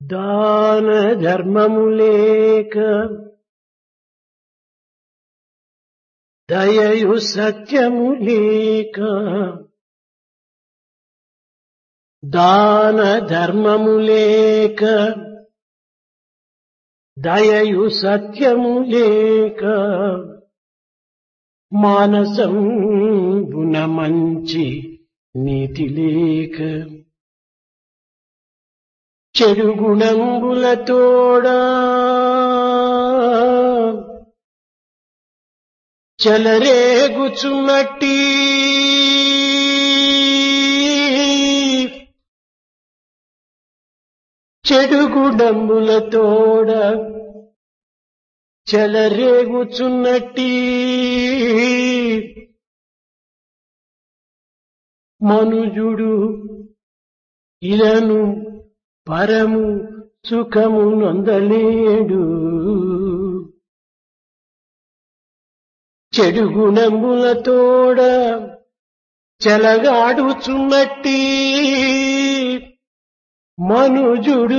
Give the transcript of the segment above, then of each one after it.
దాన ధర్మము లేక దయయు సత్యము లేక దాన ధర్మము లేక దయయు సత్యము లేక మానసం గుణ మంచి నీతి లేక చెడు గుణంబులతోడా చెలరేగుచున్నట్టి చెడు గుణంబులతోడ చెలరేగుచున్నట్టి మనుజుడు ఇలను పరము సుఖము నొందలేడు చెడు గుణములతోడ చెలగాడుచున్నట్టి మనుజుడు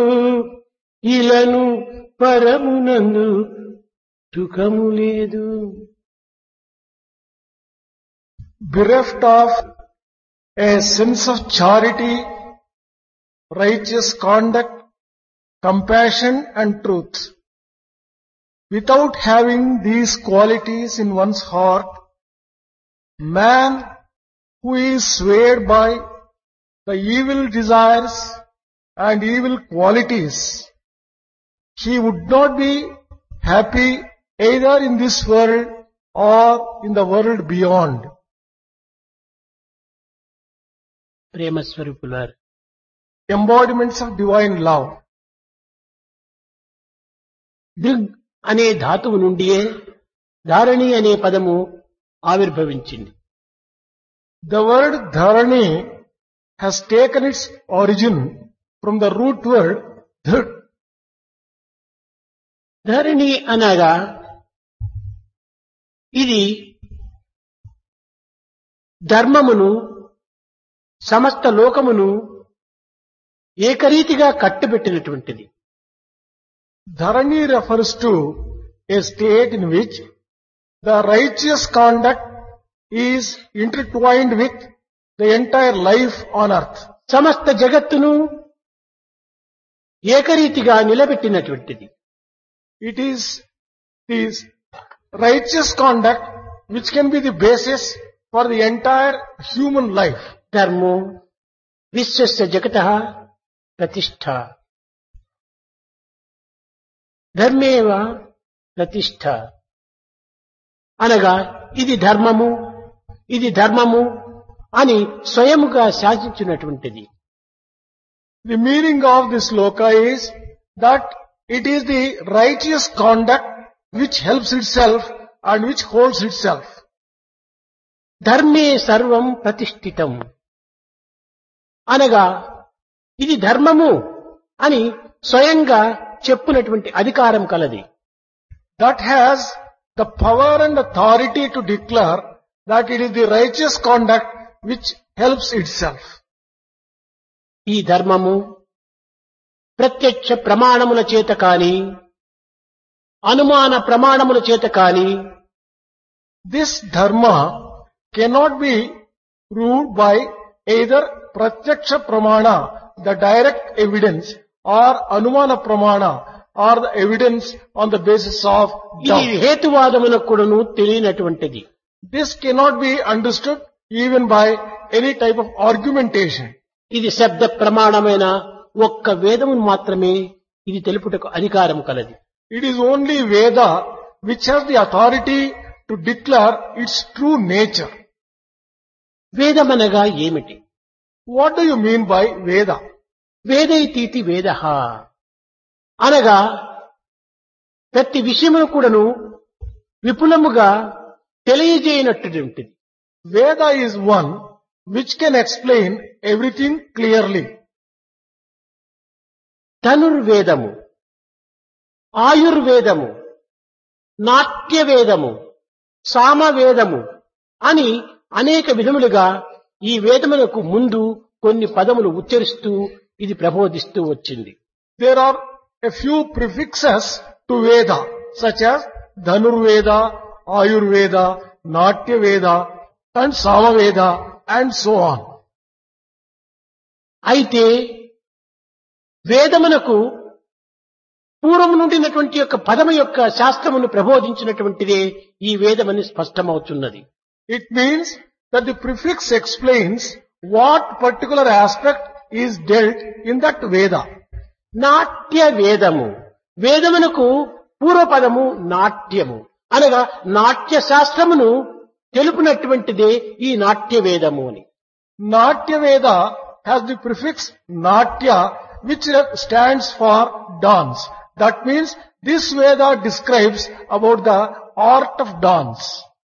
ఇలను పరమునందు సుఖము లేదు bereft of a sense of charity, righteous conduct, compassion and truth. Without having these qualities in one's heart, man who is swayed by the evil desires and evil qualities, he would not be happy either in this world or in the world beyond. Prema స్వరూపులారు embodiments of divine love. దృగ్ అనే ధాతువు నుండియే ధారణి అనే పదము ఆవిర్భవించింది The word dharani has taken its origin from the root word dhir. ధరణి అనగా ఇది ధర్మమును సమస్త లోకమును ఏకరీతిగా కట్టుబెట్టినటువంటిది Dharani refers to a state in which the righteous conduct is intertwined with the entire life on earth. సమస్త జగత్తును ఏకరీతిగా నిలబెట్టినటువంటిది It is this righteous conduct which can be the basis for the entire human life. ధర్మో విశ్వస్య జగత ప్రతిష్ట ధర్మేవ ప్రతిష్ట అనగా ఇది ధర్మము ఇది ధర్మము అని స్వయముగా శాసించినటువంటిది The meaning of this loka is that it is the righteous conduct which helps itself and which holds itself. ధర్మే సర్వం ప్రతిష్ఠితం అనగా ఇది ధర్మము అని స్వయంగా చెప్పునటువంటి అధికారం కలది That has the power and authority to declare that it is the righteous conduct which helps itself. ఈ ధర్మము ప్రత్యక్ష ప్రమాణముల చేత కాని అనుమాన ప్రమాణముల చేత కాని This dharma cannot be proved by either pratyaksha pramana, the direct evidence, or anumana pramana, or the evidence on the basis of ఇది doubt. హేతువాదమునకు కూడాను తెలియనటువంటిది This cannot be understood even by any type of argumentation. ఇది శబ్ద ప్రమాణమైన ఒక్క వేదమును మాత్రమే ఇది తెలుపుటకు అధికారం కలది It is only Veda which has the authority to declare its true nature. వేదమనగా ఏమిటి What do you mean by Veda? వేదైతీతి వేద అనగా ప్రతి విషయమును కూడాను విపులముగా తెలియజేయనటువంటిది Veda is one which can explain everything clearly. ధనుర్వేదము ఆయుర్వేదము నాట్యవేదము సామవేదము అని అనేక విధములుగా ఈ వేదములకు ముందు కొన్ని పదములు ఉచ్చరిస్తూ ఇది ప్రబోధిస్తూ వచ్చింది there are a few prefixes to Veda, such as Dhanurveda, Ayurveda, Natya Veda, and Samaveda, and so on. అయితే వేదమునకు పూర్వము నుండినటువంటి యొక్క పదము యొక్క శాస్త్రమును ప్రబోధించినటువంటిదే ఈ వేదమని స్పష్టమవుతున్నది It means that the prefix explains what particular aspect is dealt in that Veda. నాట్య వేదము వేదమునకు పూర్వపదము నాట్యము అనగా నాట్య శాస్త్రమును తెలుపునటువంటిదే ఈ నాట్య వేదము అని Natya Veda has the prefix Natya which stands for dance. That means this Veda describes about the art of dance.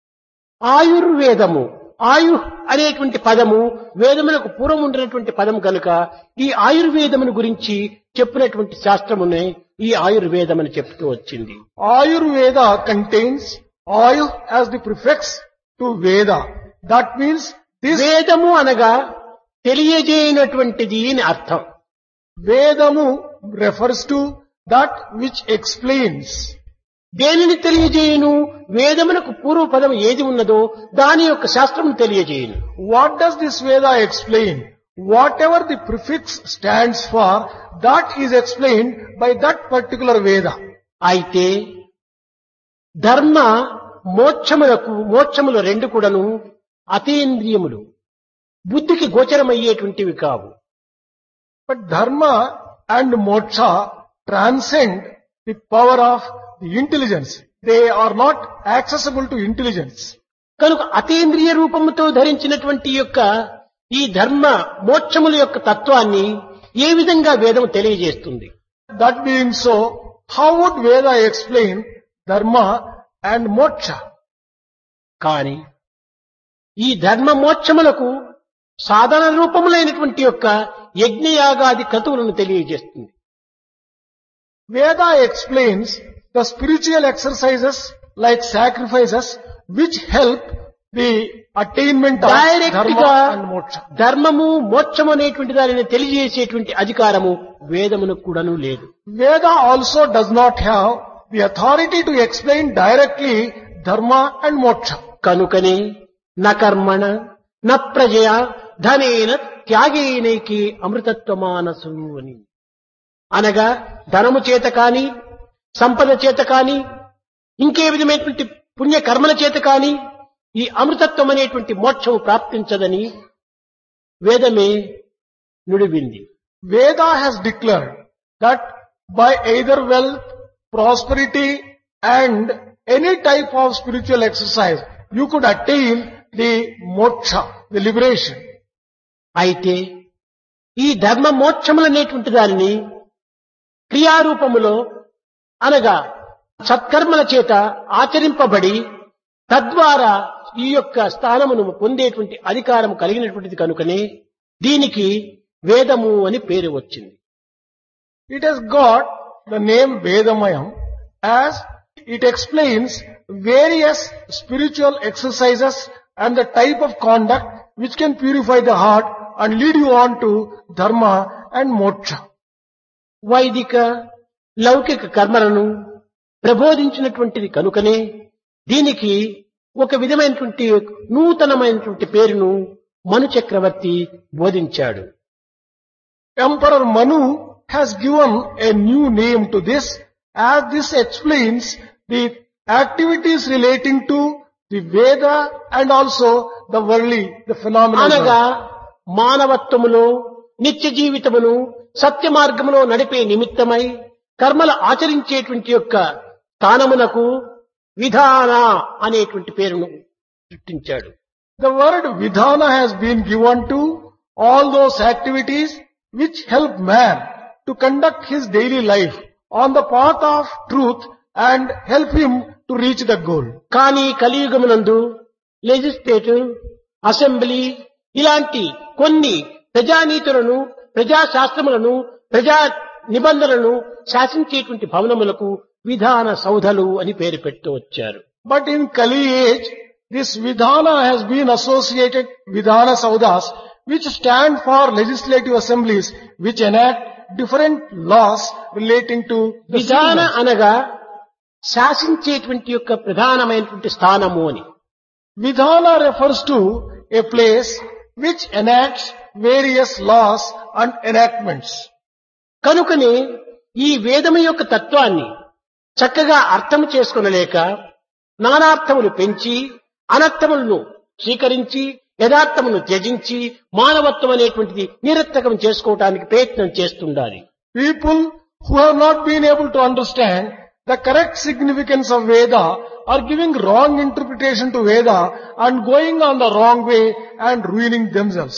ఆయుర్వేదము ఆయు అనేటువంటి పదము వేదములకు పూర్వం ఉండినటువంటి పదం కనుక ఈ ఆయుర్వేదమును గురించి చెప్పినటువంటి శాస్త్రమునే ఈ ఆయుర్వేదమని చెప్తూ వచ్చింది Ayurveda contains Ayu as the prefix to Veda. That means this వేదము అనగా తెలియజేయనటువంటిది అని అర్థం Vedamu refers to that which explains. దేనిని తెలియజేయును వేదమునకు పూర్వ పదం ఏది ఉన్నదో దాని యొక్క శాస్త్రము తెలియజేయును What does this Veda explain? Whatever the prefix stands for, that is explained by that particular Veda. అయితే ధర్మ మోక్షములకు మోక్షములు రెండు కూడాను అతీంద్రియములు బుద్ధికి గోచరమయ్యేటువంటివి కావు But dharma and moksha transcend the power of the intelligence. They are not accessible to intelligence. కనుక అతీంద్రియ రూపముతో ధరించినటువంటి యొక్క ఈ ధర్మ మోక్షముల యొక్క తత్వాన్ని ఏ విధంగా వేదం తెలియజేస్తుంది That being so, how would Veda explain dharma and moksha? కాని ఈ ధర్మ మోక్షములకు సాధన రూపములైనటువంటి యొక్క యజ్ఞయాగాది క్రతువులను తెలియజేస్తుంది Veda explains the spiritual exercises like sacrifices which help the attainment of direct dharma గా and moksha. ధర్మము మోక్షము అనేటువంటి దానిని తెలియజేసేటువంటి అధికారము వేదమునకు కూడాను లేదు Veda also does not have the authority to explain directly dharma and moksha. కనుకనే న కర్మణ న ప్రజయ ధనేన త్యాగేనైకి అమృతత్వమానసు అని అనగా ధనము చేత కాని సంపద చేత కాని ఇంకే విధమైనటువంటి పుణ్య కర్మల చేత కాని ఈ అమృతత్వం అనేటువంటి మోక్షము ప్రాప్తించదని వేదమే నుడివింది Veda has declared that by either wealth, prosperity and any type of spiritual exercise, you could attain the moksha, the liberation. అయితే ఈ ధర్మ మోక్షములనేటువంటి దానిని క్రియారూపములో అనగా సత్కర్మల చేత ఆచరింపబడి తద్వారా ఈ యొక్క స్థానమును పొందేటువంటి అధికారం కలిగినటువంటిది కనుకనే దీనికి వేదము అని పేరు వచ్చింది It has got the name Vedamayam as it explains various spiritual exercises and the type of conduct which can purify the heart and lead you on to dharma and moksha. వైదిక లౌకిక కర్మలను ప్రబోధించినటువంటిది కనుకనే దీనికి ఒక విధమైనటువంటి నూతనమైనటువంటి పేరును మను చక్రవర్తి బోధించాడు Emperor Manu has given a new name to this as this explains the activities relating to the Veda and also the worldly, the phenomenal. అనగా world. మానవత్వములో నిత్య జీవితమును సత్య మార్గములో నడిపే నిమిత్తమై కర్మలు ఆచరించేటువంటి యొక్క స్థానమునకు విధాన అనేటువంటి పేరును సృష్టించాడు The word Vidhana has been given to all those activities which help man to conduct his daily life on the path of truth and help him to reach the goal. కానీ కలియుగమునందు లెజిస్లేటివ్ అసెంబ్లీ ఇలాంటి కొన్ని ప్రజానీతులను ప్రజాశాస్త్రములను ప్రజా నిబంధనలను శాసించేటువంటి భవనములకు విధాన సౌధలు అని పేరు పెడుతూ వచ్చారు But in Kali age, this Vidhana has been associated Vidhana Saudas, which stand for legislative assemblies, which enact different laws relating to the విధాన citizens. అనగా శాసించేటువంటి యొక్క ప్రధానమైనటువంటి స్థానము అని Vidhana refers to a place which enacts various laws and enactments. కనుకనే ఈ వేదము యొక్క తత్వాన్ని చక్కగా అర్థం చేసుకునలేక నానార్థములు పెంచి అనర్థములను స్వీకరించి యథార్థమును త్యజించి మానవత్వం అనేటువంటిది నిరర్థకం చేసుకోవటానికి ప్రయత్నం చేస్తుండాలి People who have not been able to understand the correct significance of Veda are giving wrong interpretation to Veda and going on the wrong way and ruining themselves.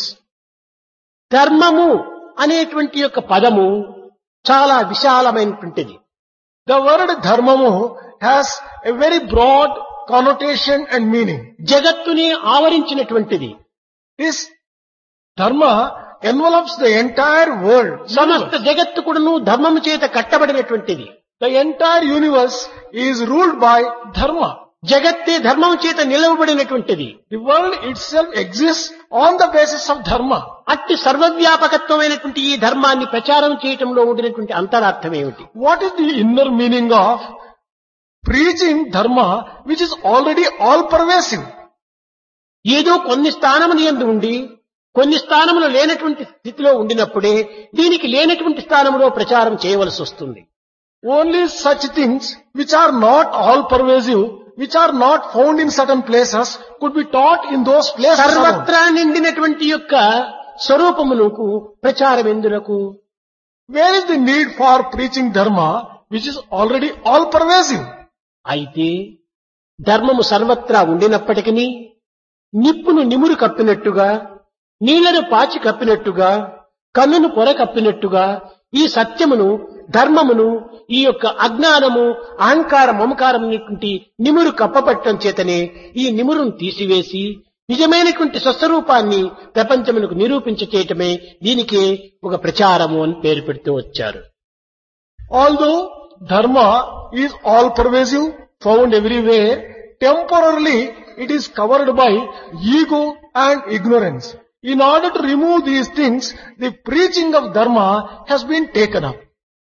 ధర్మము అనేటువంటి యొక్క పదము చాలా విశాలమైనటువంటిది The word dharmamu has a very broad connotation and meaning. జగత్తుని ఆవరించినటువంటిది This dharma envelops the entire world. సమస్త జగత్తు కూడాను ధర్మము చేత కట్టబడినటువంటిది The entire universe is ruled by dharma. జగత్తే ధర్మం చేత నిలవబడినటువంటిది The world itself exists on the basis of dharma. అట్టి సర్వవ్యాపకత్వమైనటువంటి ఈ ధర్మాన్ని ప్రచారం చేయటంలో ఉండినటువంటి అంతరార్థం ఏమిటి What is the inner meaning of preaching dharma which is already all pervasive? ఏదో కొన్ని స్థానములు ఎందు ఉండి కొన్ని స్థానములు లేనటువంటి స్థితిలో ఉండినప్పుడే దీనికి లేనటువంటి స్థానంలో ప్రచారం చేయవలసి వస్తుంది Only such things which are not all pervasive, which are not found in certain places, could be taught in those places. alone. సర్వత్రా నిండినటువంటి యొక్క స్వరూపమునకు ప్రచారం ఎందులకు Where is the need for preaching dharma which is already all pervasive? అయితే ధర్మము సర్వత్రా ఉండినప్పటికీ నిప్పును నిమురు కప్పినట్టుగా నీళ్లను పాచి కప్పినట్టుగా కన్నును పొర కప్పినట్టుగా ఈ సత్యమును ధర్మమును ఈ యొక్క అజ్ఞానము అహంకార మమకారం అనేటువంటి నిమురు కప్పపట్టడం చేతనే ఈ నిమురును తీసివేసి నిజమైనటువంటి స్వస్వరూపాన్ని ప్రపంచమునకు నిరూపించ చేయటమే దీనికి ఒక ప్రచారము అని పేరు పెడుతూ వచ్చారు Although dharma is all pervasive, found everywhere, temporarily it is covered by ego and ignorance. In order to remove these things, the preaching of dharma has been taken up.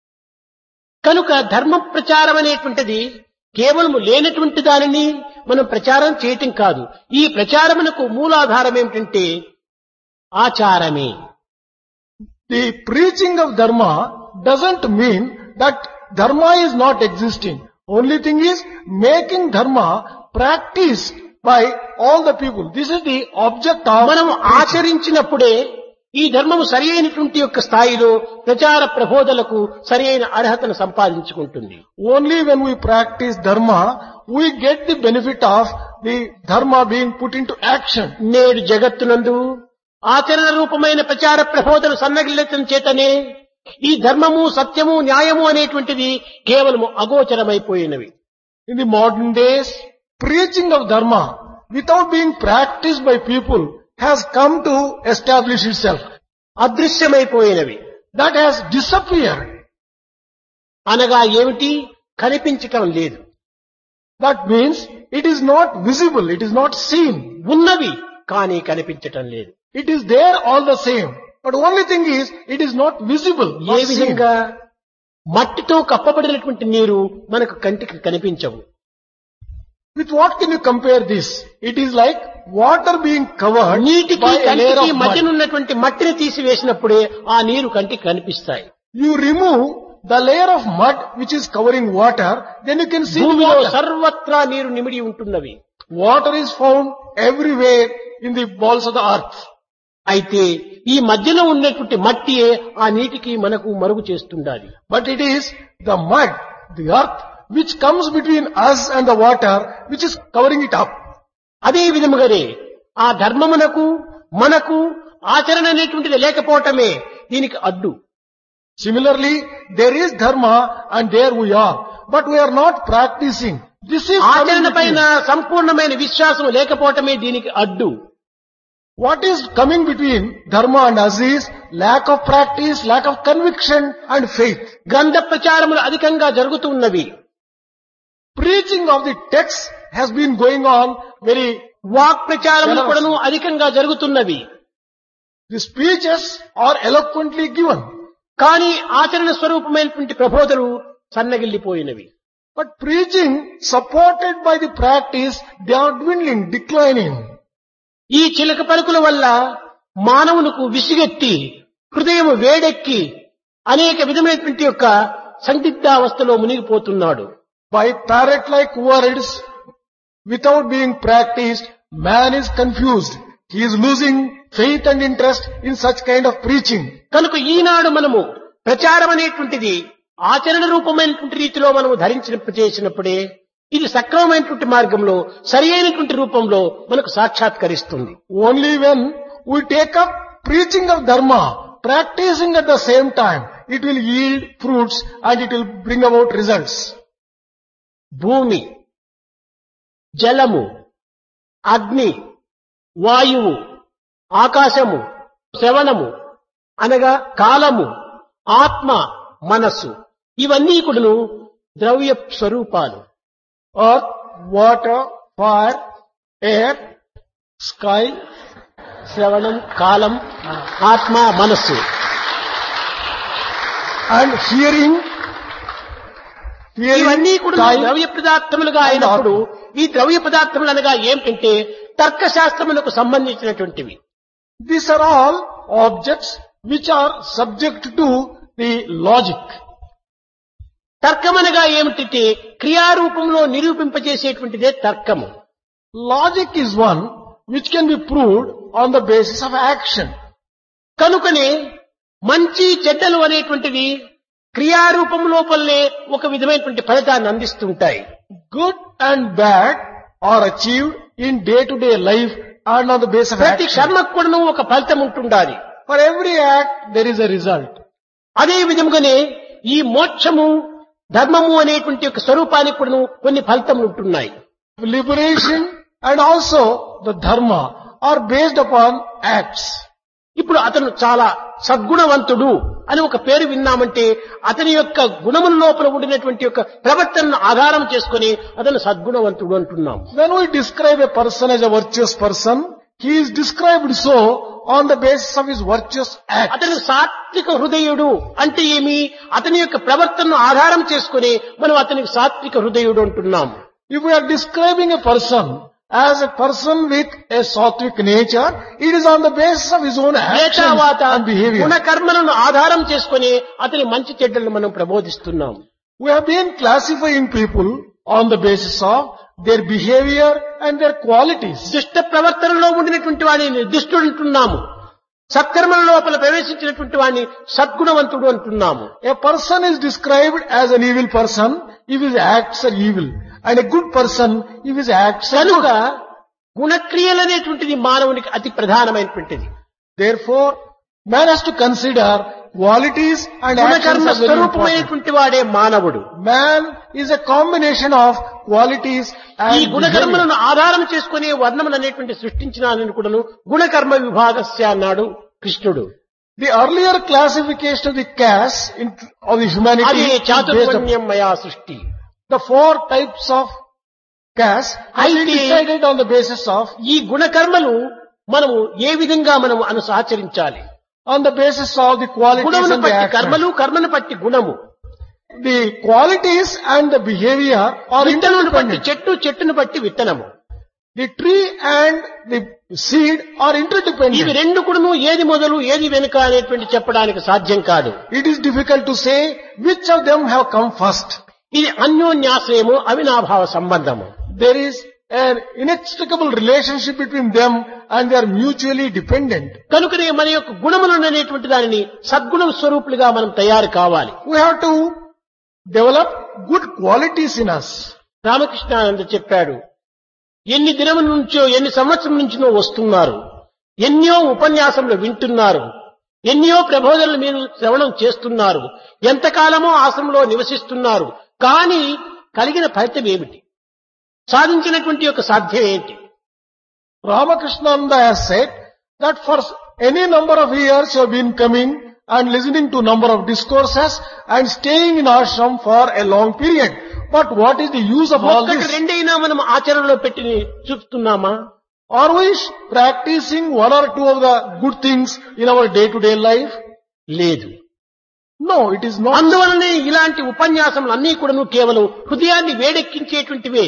కనుక ధర్మ ప్రచారం అనేటువంటిది కేవలము లేనటువంటి దానిని మనం ప్రచారం చేయటం కాదు ఈ ప్రచారమునకు మూలాధారం ఏమిటంటే ఆచారమే The preaching of dharma doesn't mean that dharma is not existing. Only thing is making dharma practiced by all the people. This is the object of మనం preaching. ఆచరించినప్పుడే ఈ ధర్మము సరి అయినటువంటి యొక్క స్థాయిలో ప్రచార ప్రబోధలకు సరి అయిన అర్హతను సంపాదించుకుంటుంది Only when we practice dharma, we get the benefit of the dharma being put into action. నేడు జగత్తునందు ఆచరణ రూపమైన ప్రచార ప్రబోధన సన్నగిల్లతం చేతనే ఈ ధర్మము సత్యము న్యాయము అనేటువంటిది కేవలము అగోచరమైపోయినవి In the modern days, preaching of dharma without being practiced by people has come to establish itself. అదృశ్యమైపోయినవి That has disappeared. అనగా ఏమిటి కనిపించటం లేదు That means it is not visible, it is not seen. ఉన్నవి కానీ కనిపించటం లేదు It is there all the same. But only thing is, it is not visible. A Not seen. విధంగా మట్టితో కప్పబడినటువంటి నీరు మనకు కంటికి కనిపించవు With what can you compare this? It is like water being covered నీటికి by a layer కంటికి of mud. మధ్యనున్నటువంటి మట్టిని తీసివేసినప్పుడే ఆ నీరు కంటికి కనిపిస్తాయి You remove the layer of mud which is covering water, then you can see the భూమిలో water. సర్వత్రా నీరు నిమిడి ఉంటున్నవి Water is found everywhere in the balls of the earth. అయితే ఈ మధ్యలో ఉన్నటువంటి మట్టియే ఆ నీటికి మనకు మరుగు చేస్తుండాలి But it is the mud, the earth, which comes between us and the water, which is covering it up. అదే విధముగానే ఆ ధర్మమునకు మనకు ఆచరణ అనేటువంటిది లేకపోవటమే దీనికి అడ్డు Similarly, there is dharma and there we are. But we are not practicing. This is coming ఆచరణ పైన between. సంపూర్ణమైన విశ్వాసం లేకపోవటమే దీనికి అడ్డు What is coming between dharma and us is lack of practice, lack of conviction and faith. గ్రంథ ప్రచారములు అధికంగా జరుగుతున్నవి Preaching of the text has been going on very, వాక్ ప్రచారములు Yes. కూడాను అధికంగా జరుగుతున్నవి the speeches are eloquently given. కానీ ఆచరణ స్వరూపమైనటువంటి ప్రబోధలు సన్నగిల్లిపోయినవి But preaching supported by the practice, they are dwindling, declining. ఈ చిలక పలుకుల వల్ల మానవునికి విసిగెత్తి హృదయం వేడెక్కి అనేక విధమైనటువంటి యొక్క సందిగ్ధావస్థలో మునిగిపోతున్నాడు By parrot-like words, without being practiced, man is confused. He is losing faith and interest in such kind of preaching. కనుక ఈనాడు మనము ప్రచారం అనేటువంటిది ఆచరణ రూపమైనటువంటి రీతిలో మనము ధరించిన చేసినప్పుడే ఇది సక్రమమైనటువంటి మార్గంలో సరి అయినటువంటి రూపంలో మనకు సాక్షాత్కరిస్తుంది Only when we take up preaching of Dharma, practicing at the same time, it will yield fruits and it will bring about results. భూమి జలము అగ్ని వాయువు ఆకాశము శ్రవణము అనగా కాలము ఆత్మ మనస్సు ఇవన్నీ కూడాను ద్రవ్య స్వరూపాలు Earth, water, fire, air, sky, శ్రవణం కాలం ఆత్మ మనస్సు and hearing, hearing, ఇవన్నీ కూడా sky, ద్రవ్య పదార్థములుగా అయినప్పుడు ఈ ద్రవ్య పదార్థములు అనగా ఏమిటంటే తర్కశాస్త్రములకు సంబంధించినటువంటివి These are all objects which are subject to the logic. తర్కమనగా ఏమిటంటే క్రియారూపంలో నిరూపింపజేసేటువంటిదే తర్కము Logic is one which can be proved on the basis of action. కనుకనే మంచి చెడ్డలు అనేటువంటివి క్రియారూపం లోపలనే ఒక విధమైనటువంటి ఫలితాన్ని అందిస్తుంటాయి Good and bad are achieved in day-to-day life and on the basis of ప్రతి action. కర్మకు కూడాను ఒక ఫలితం ఉంటుండాలి For every act, there is a result. అదే విధముగానే ఈ మోక్షము ధర్మము అనేటువంటి ఒక స్వరూపానికి కూడాను కొన్ని ఫలితములు ఉంటున్నాయి Liberation and also the dharma are based upon acts. ఇప్పుడు అతను చాలా సద్గుణవంతుడు అని ఒక పేరు విన్నామంటే అతని యొక్క గుణముల లోపల ఉండినటువంటి యొక్క ప్రవర్తనను ఆధారం చేసుకొని అతను సద్గుణవంతుడు అంటున్నాం When we describe a person as a virtuous person, he is described so on the basis of his virtuous acts. అతను సాత్విక హృదయుడు అంటే ఏమి అతని యొక్క ప్రవర్తనను ఆధారం చేసుకొని మనం అతనికి సాత్విక హృదయుడు అంటున్నాం If we are describing a person as a person with a sattvic nature, it is on the basis of his own A actions తర్వాత and behavior. గుణకర్మలను ఆధారం చేసుకొని అతని మంచి చెడ్డలను మనం ప్రబోధిస్తున్నాం We have been classifying people on the basis of their behavior and their qualities. దుష్ట ప్రవర్తనలో ఉండినటువంటి వాడిని నిర్దిష్టుడు అంటున్నాము సత్కర్మల లోపల ప్రవేశించినటువంటి వాడిని సద్గుణవంతుడు అంటున్నాము A person is described as an evil person if his acts are evil, and a good person if his acts are కనుక good. గుణక్రియలు అనేటువంటిది మానవునికి అతి ప్రధానమైనటువంటిది Therefore, man has to consider qualities and actions గుణకర్మ are very important. స్వరూపమైనటువంటి వాడే మానవుడు Man is a combination of qualities ఈ and behavior. గుణకర్మలను ఆధారం చేసుకునే వర్ణములు అనేటువంటి సృష్టించినానని కూడాను గుణకర్మ విభాగస్య అన్నాడు కృష్ణుడు The earlier classification of the caste in, of the humanity అది is based upon చాతుర్వర్ణ్యం మయా సృష్టి the four types of caste has been అయితే- decided on the basis of ఈ గుణకర్మలు మనము ఏ విధంగా మనం అను ఆచరించాలి on the basis of the qualities గుణమును and the పట్టి actions. కర్మలు కర్మను పట్టి గుణము The qualities and the behavior are విత్తనమును పట్టి interdependent. చెట్టు చెట్టును బట్టి విత్తనము The tree and the seed are ఇవి interdependent. రెండు కూడాను ఏది మొదలు ఏది వెనుక అనేటువంటి చెప్పడానికి సాధ్యం కాదు It is difficult to say which of them have come first. ఇది అన్యోన్యాశ్రయము అవినాభావ సంబంధము There is an inextricable relationship between them and they are mutually dependent. కనుకనే మన యొక్క గుణములు అనేటువంటి దానిని సద్గుణ స్వరూపులుగా మనం తయారు కావాలి We have to develop good qualities in us. Ramakrishnananda చెప్పాడు ఎన్ని దినముల నుంచో ఎన్ని సంవత్సరం నుంచినో వస్తున్నారు ఎన్నో ఉపన్యాసములు వింటున్నారు ఎన్నో ప్రబోధనలు మీరు శ్రవణం చేస్తున్నారు ఎంతకాలమో ఆశ్రమంలో నివసిస్తున్నారు కానీ కలిగిన ఫలితం ఏమిటి సాధించినటువంటి యొక్క సాధ్యం ఏంటి Ramakrishnanda has said that for any number of years you have been coming and listening to number of discourses and staying in ashram for a long period. But what is the use of all ఒక్కటి this? రెండైనా మనం ఆచరణలో పెట్టి చూస్తున్నామా Are we practicing one or two of the good things in our day to day life? లేదు No, it is not. అందువలనే ఇలాంటి ఉపన్యాసములు అన్నీ కూడాను కేవలం హృదయాన్ని వేడెక్కించేటువంటివే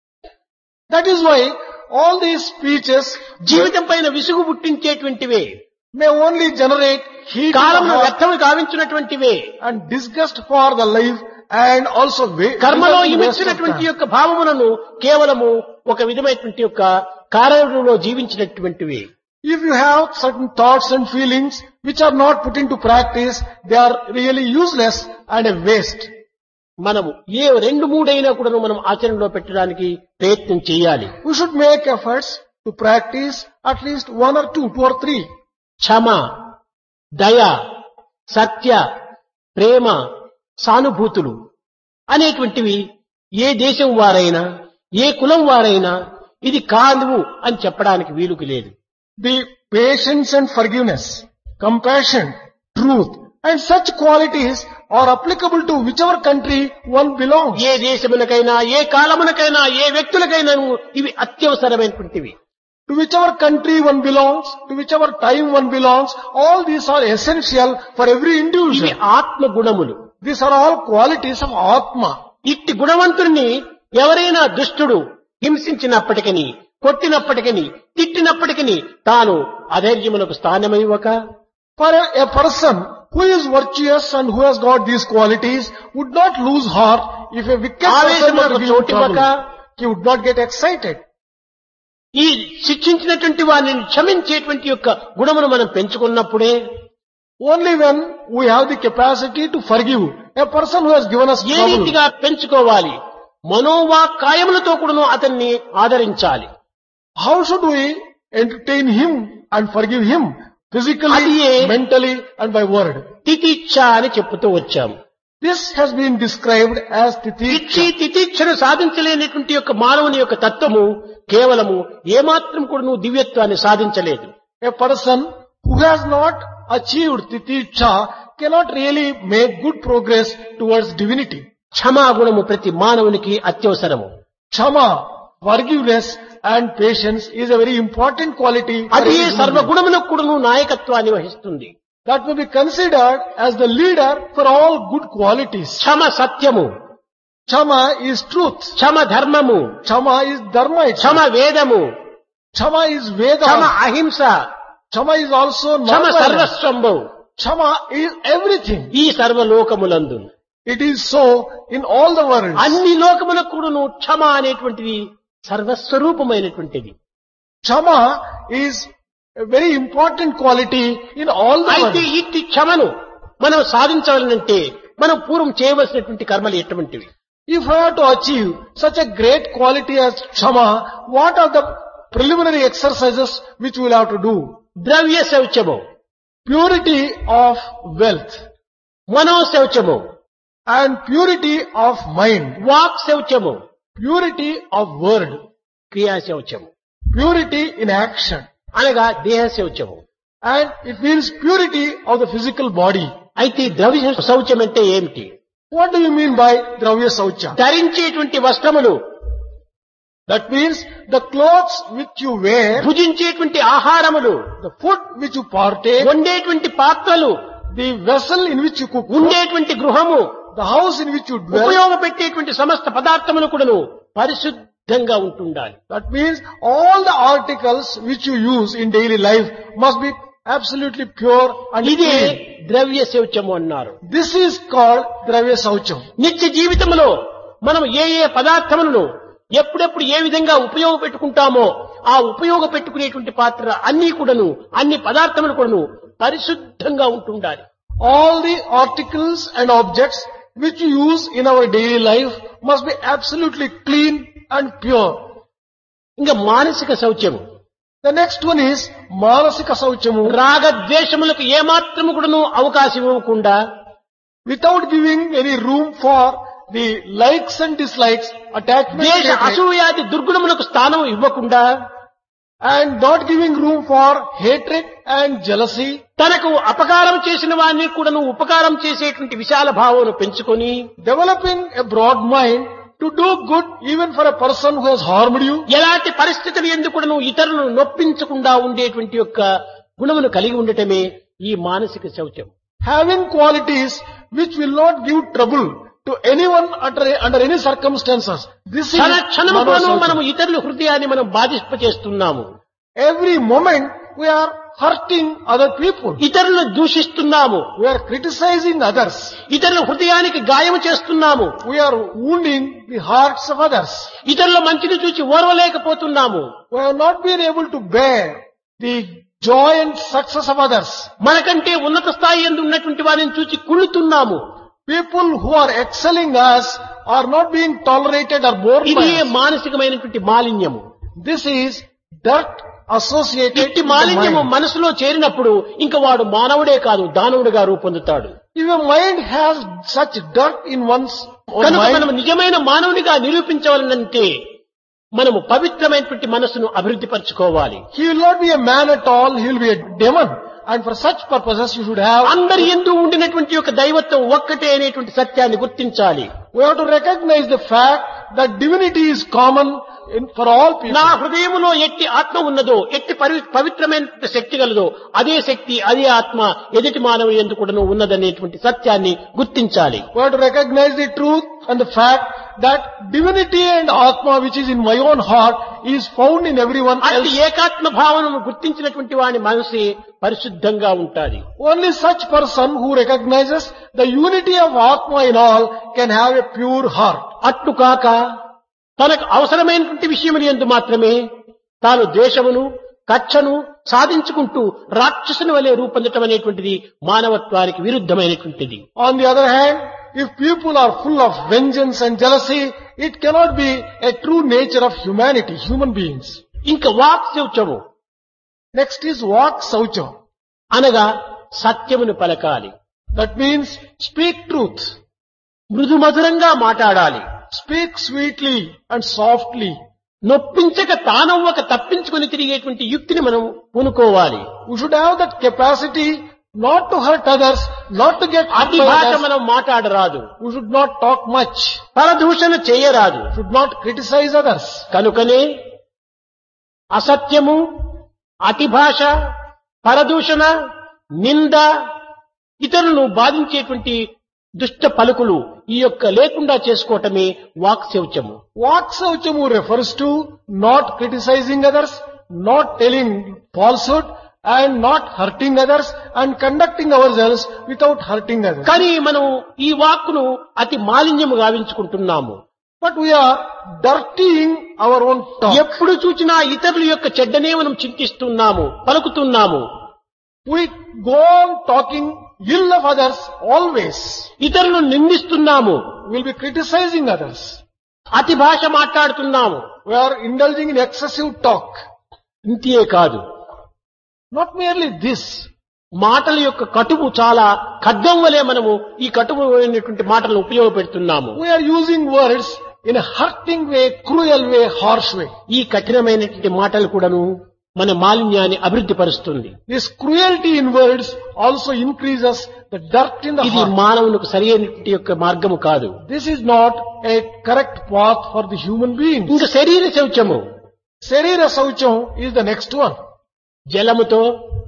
That is why all these speeches జీవితం పైన విసుగు పుట్టించేటువంటివే may only generate heat in the కాలంలో heart వ్యర్థము గావించినటువంటివే and disgust for the life and also wa- కర్మలో waste of ఇమిచ్చినటువంటి time. యొక్క భావములను కేవలము ఒక విధమైనటువంటి యొక్క కారణంలో జీవించినటువంటివి If you have certain thoughts and feelings which are not put into practice, they are really useless and a waste. మనము ఏ రెండు మూడైనా కూడా మనం ఆచరణలో పెట్టడానికి ప్రయత్నం చేయాలి We should make efforts to practice at least one or two, two or three. క్షమ దయ సత్య ప్రేమ సానుభూతులు అనేటువంటివి ఏ దేశం వారైనా ఏ కులం వారైనా ఇది కాదు అని చెప్పడానికి వీలుకి లేదు The patience and forgiveness, compassion, truth, and such qualities are applicable to whichever country one belongs. ఏ దేశమునకైనా ఏ కాలమునకైనా ఏ వ్యక్తులకైనా ఇవి అత్యవసరమైనటువంటివి To whichever country one belongs, to whichever time one belongs, all these are essential for every ఇవి individual. ఆత్మ గుణములు These are all qualities of Atma. ఇట్టి గుణవంతుడిని ఎవరైనా దుష్టుడు హింసించినప్పటికీ కొట్టినప్పటికీ తిట్టినప్పటికీ తాను అధైర్యములకు స్థానమివ్వక For a, a person who is virtuous and who has got these qualities would not lose heart if a wicked person were to ఆవేశములకు give him చోటివ్వక trouble. He would not get excited. ఈ శిక్షించినటువంటి వారిని క్షమించేటువంటి యొక్క గుణమును మనం పెంచుకున్నప్పుడే Only when we have the capacity to forgive a person who has given us A trouble. రీతిగా పెంచుకోవాలి మనోవాక్కాయములతో కూడాను అతన్ని ఆదరించాలి How should we entertain him and forgive him? Physically, అదియే mentally and by word. తితిచ్ఛ అని చెప్పుతూ వచ్చాము This has been described as ఇచ్చి titiksha. తితిచ్ఛను సాధించలేనటువంటి యొక్క మానవుని యొక్క తత్వము కేవలము ఏమాత్రం కూడా నువ్వు దివ్యత్వాన్ని సాధించలేదు A person who has not achieved titiksha cannot really make good progress towards divinity. క్షమాగుణము ప్రతి మానవునికి అత్యవసరము Chama, forgiveness and patience is a very important quality. for అది every human being. సర్వగుణములకు కూడాను నాయకత్వాన్ని వహిస్తుంది That may be considered as the leader for all good qualities. క్షమ సత్యము Chama is truth. క్షమ ధర్మము Chama is dharma. itself. క్షమ వేదము Chama is క్షమ Veda. అహింస Chama is also క్షమ non-violence. సర్వస్వంబు Chama is everything. ఈ సర్వలోకములందు It is so in all the world. అన్ని లోకములకు కూడాను క్షమ అనేటువంటిది సర్వస్వరూపమైనటువంటిది Chama is a very important quality in all the అయితే world. ఇట్టి క్షమను మనం సాధించాలనంటే మనం పూర్వం చేయవలసినటువంటి కర్మలు ఎటువంటివి If we are to achieve such a great quality as Chama, what are the preliminary exercises which we will have to do? ద్రవ్య శౌచము Purity of wealth మనోశౌచము and purity of mind, వాక్ శౌచము purity of word, క్రియా శౌచము purity in action. అనగా దేహ శౌచము And it means purity of the physical body. అయితే ద్రవ్య శౌచం అంటే ఏమిటి What do you mean by Dravya Saucha? ధరించేటువంటి వస్త్రములు That means the clothes which you wear, భుజించేటువంటి ఆహారములు the food which you partake, వండేటువంటి పాత్రలు the vessel in which you cook, ఉండేటువంటి గృహము the house in which you dwell. ఉపయోగపెట్టేటువంటి సమస్త పదార్థములు కూడాను పరిశుద్ధంగా ఉంటుండాలి That means all the articles which you use in daily life must be absolutely pure and ఇదే clean. ద్రవ్య శౌచము అన్నారు This is called Dravya Saucham. నిత్య జీవితంలో మనం ఏ ఏ పదార్థములను ఎప్పుడెప్పుడు ఏ విధంగా ఉపయోగపెట్టుకుంటామో ఆ ఉపయోగపెట్టుకునేటువంటి పాత్ర అన్ని కూడాను అన్ని పదార్థములు కూడాను పరిశుద్ధంగా ఉంటుండాలి All the articles and objects which you use in our daily life must be absolutely clean and pure. ఇంకా మానసిక శౌచము The next one is Manasika Sauchamu. రాగద్వేషములకు ఏమాత్రము కూడాను అవకాశం ఇవ్వకుండా Without giving any room for the likes and dislikes, attachment ద్వేష and hatred, అసూయాది దుర్గుణములకు స్థానం ఇవ్వకుండా and not giving room for hatred and jealousy, తనకు అపకారం చేసిన వారిని కూడాను ఉపకారం చేసేటువంటి విశాల భావమును పెంచుకొని developing a broad mind to do good even for a person who has harmed you, ఎలాంటి పరిస్థితులు ఎందుకు కూడాను ఇతరులను నొప్పించకుండా ఉండేటువంటి యొక్క గుణమును కలిగి ఉండటమే ఈ మానసిక శౌచం having qualities which will not give trouble to anyone under, under any circumstances. This is క్షణ క్షణములోనూ Mano మనము Saucham. ఇతరుల హృదయాన్ని మనం బాధింపచేస్తున్నాము Every moment we are hurting other people. ఇతరులను దూషిస్తున్నాము We are criticizing others. ఇతరుల హృదయానికి గాయం చేస్తున్నాము We are wounding the hearts of others. ఇతరుల మంచిని చూచి ఓర్వలేకపోతున్నాము We have not been able to bear the joy and success of others. మనకంటే ఉన్నత స్థాయి ఎందు ఉన్నటువంటి వారిని చూచి కుళ్ళుతున్నాము People who are excelling us are not being tolerated or borne ఇది by us. మానసికమైనటువంటి మాలిన్యము This is dirt associated ఇట్టి with the మాలిన్యము mind. మనసులో చేరినప్పుడు ఇంకా వాడు మానవుడే కాదు దానవుడిగా రూపొందుతాడు If a mind has such dirt in one's own కనుక mind, మనం నిజమైన మానవునిగా నిరూపించవాలనంటే మనము పవిత్రమైనటువంటి మనసును అభివృద్ధి పరచుకోవాలి he will not be a man at all, he will be a demon. And for such purposes you should have, అందరి ఎందు ఉండినటువంటి యొక్క దైవత్వం ఒక్కటే అనేటువంటి సత్యాన్ని గుర్తించాలి we have to recognize the fact that divinity is common in, for all people. నా హృదయములో ఎట్టి ఆత్మ ఉన్నదో ఎట్టి పవి- పవిత్రమైన శక్తి గలదో అదే శక్తి అదే ఆత్మ ఎదుటి మానవుని ఎందుకు కూడాను ఉన్నదనేటువంటి సత్యాన్ని గుర్తించాలి We have to recognize the truth and the fact that divinity and Atma which is in my own heart is found in everyone అట్టి else. ఏకాత్మ భావనను గుర్తించినటువంటి వాని మనసి పరిశుద్ధంగా ఉంటాది Only such person who recognizes the unity of Atma in all can have a pure heart. అట్లు కాక తనకు అవసరమైనటువంటి విషయములు ఎందు మాత్రమే తాను ద్వేషమును కక్షను సాధించుకుంటూ రాక్షసుని వలె రూపొందటం అనేటువంటిది మానవత్వానికి విరుద్ధమైనటువంటిది On the other hand, if people are full of vengeance and jealousy, it cannot be a true nature of humanity, human beings. ఇంకా వాక్ శౌచము Next is Vak Saucham. అనగా సత్యమును పలకాలి That means speak truth. మృదు మధురంగా మాట్లాడాలి Speak sweetly and softly. నొప్పించక తానవ్వక తప్పించుకొని తిరిగేటువంటి యుక్తిని మనం పూనుకోవాలి We should have that capacity not to hurt others, not to get hurt అతి by భాష others. మనం మాట్లాడరాదు We should not talk much. పరదూషణ చేయరాదు Should not criticize others. కనుకనే అసత్యము అతి భాష పరదూషణ నింద ఇతరులను బాధించేటువంటి దుష్ట పలుకులు ఈ యొక్క లేకుండా చేసుకోవటమే వాక్శౌచము Vaksauchamu refers to not criticizing others, not telling falsehood, and not hurting others, and conducting ourselves without hurting others. కానీ మనం ఈ వాక్కును అతి మాలిన్యము గావించుకుంటున్నాము But we are dirtying our own talk. ఎప్పుడు చూచినా ఇతరుల యొక్క చెడ్డనే మనం చింతిస్తున్నాము పలుకుతున్నాము We go on talking ill of others always. ఇతరులను నిందిస్తున్నాము We'll be criticizing others. అతి భాష మాట్లాడుతున్నాము We are indulging in excessive talk. ఇంతే కాదు Not merely this. మాటల యొక్క కటువు చాలా ఖడ్గం వలె మనము ఈ కటువు అయినటువంటి మాటలను ఉపయోగపెడుతున్నాము We are using words in a hurting way, cruel way, harsh way. ఈ కఠినమైనటువంటి మాటలు కూడాను మన మాలిన్యాన్ని అభివృద్ధి పరుస్తుంది This cruelty in words also increases the dirt in the ఇది heart. మానవునికి సరి అయినటువంటి యొక్క మార్గము కాదు This is not a correct path for the human being. ఇంకా శరీర శౌచము Sarira Saucham is the next one. జలముతో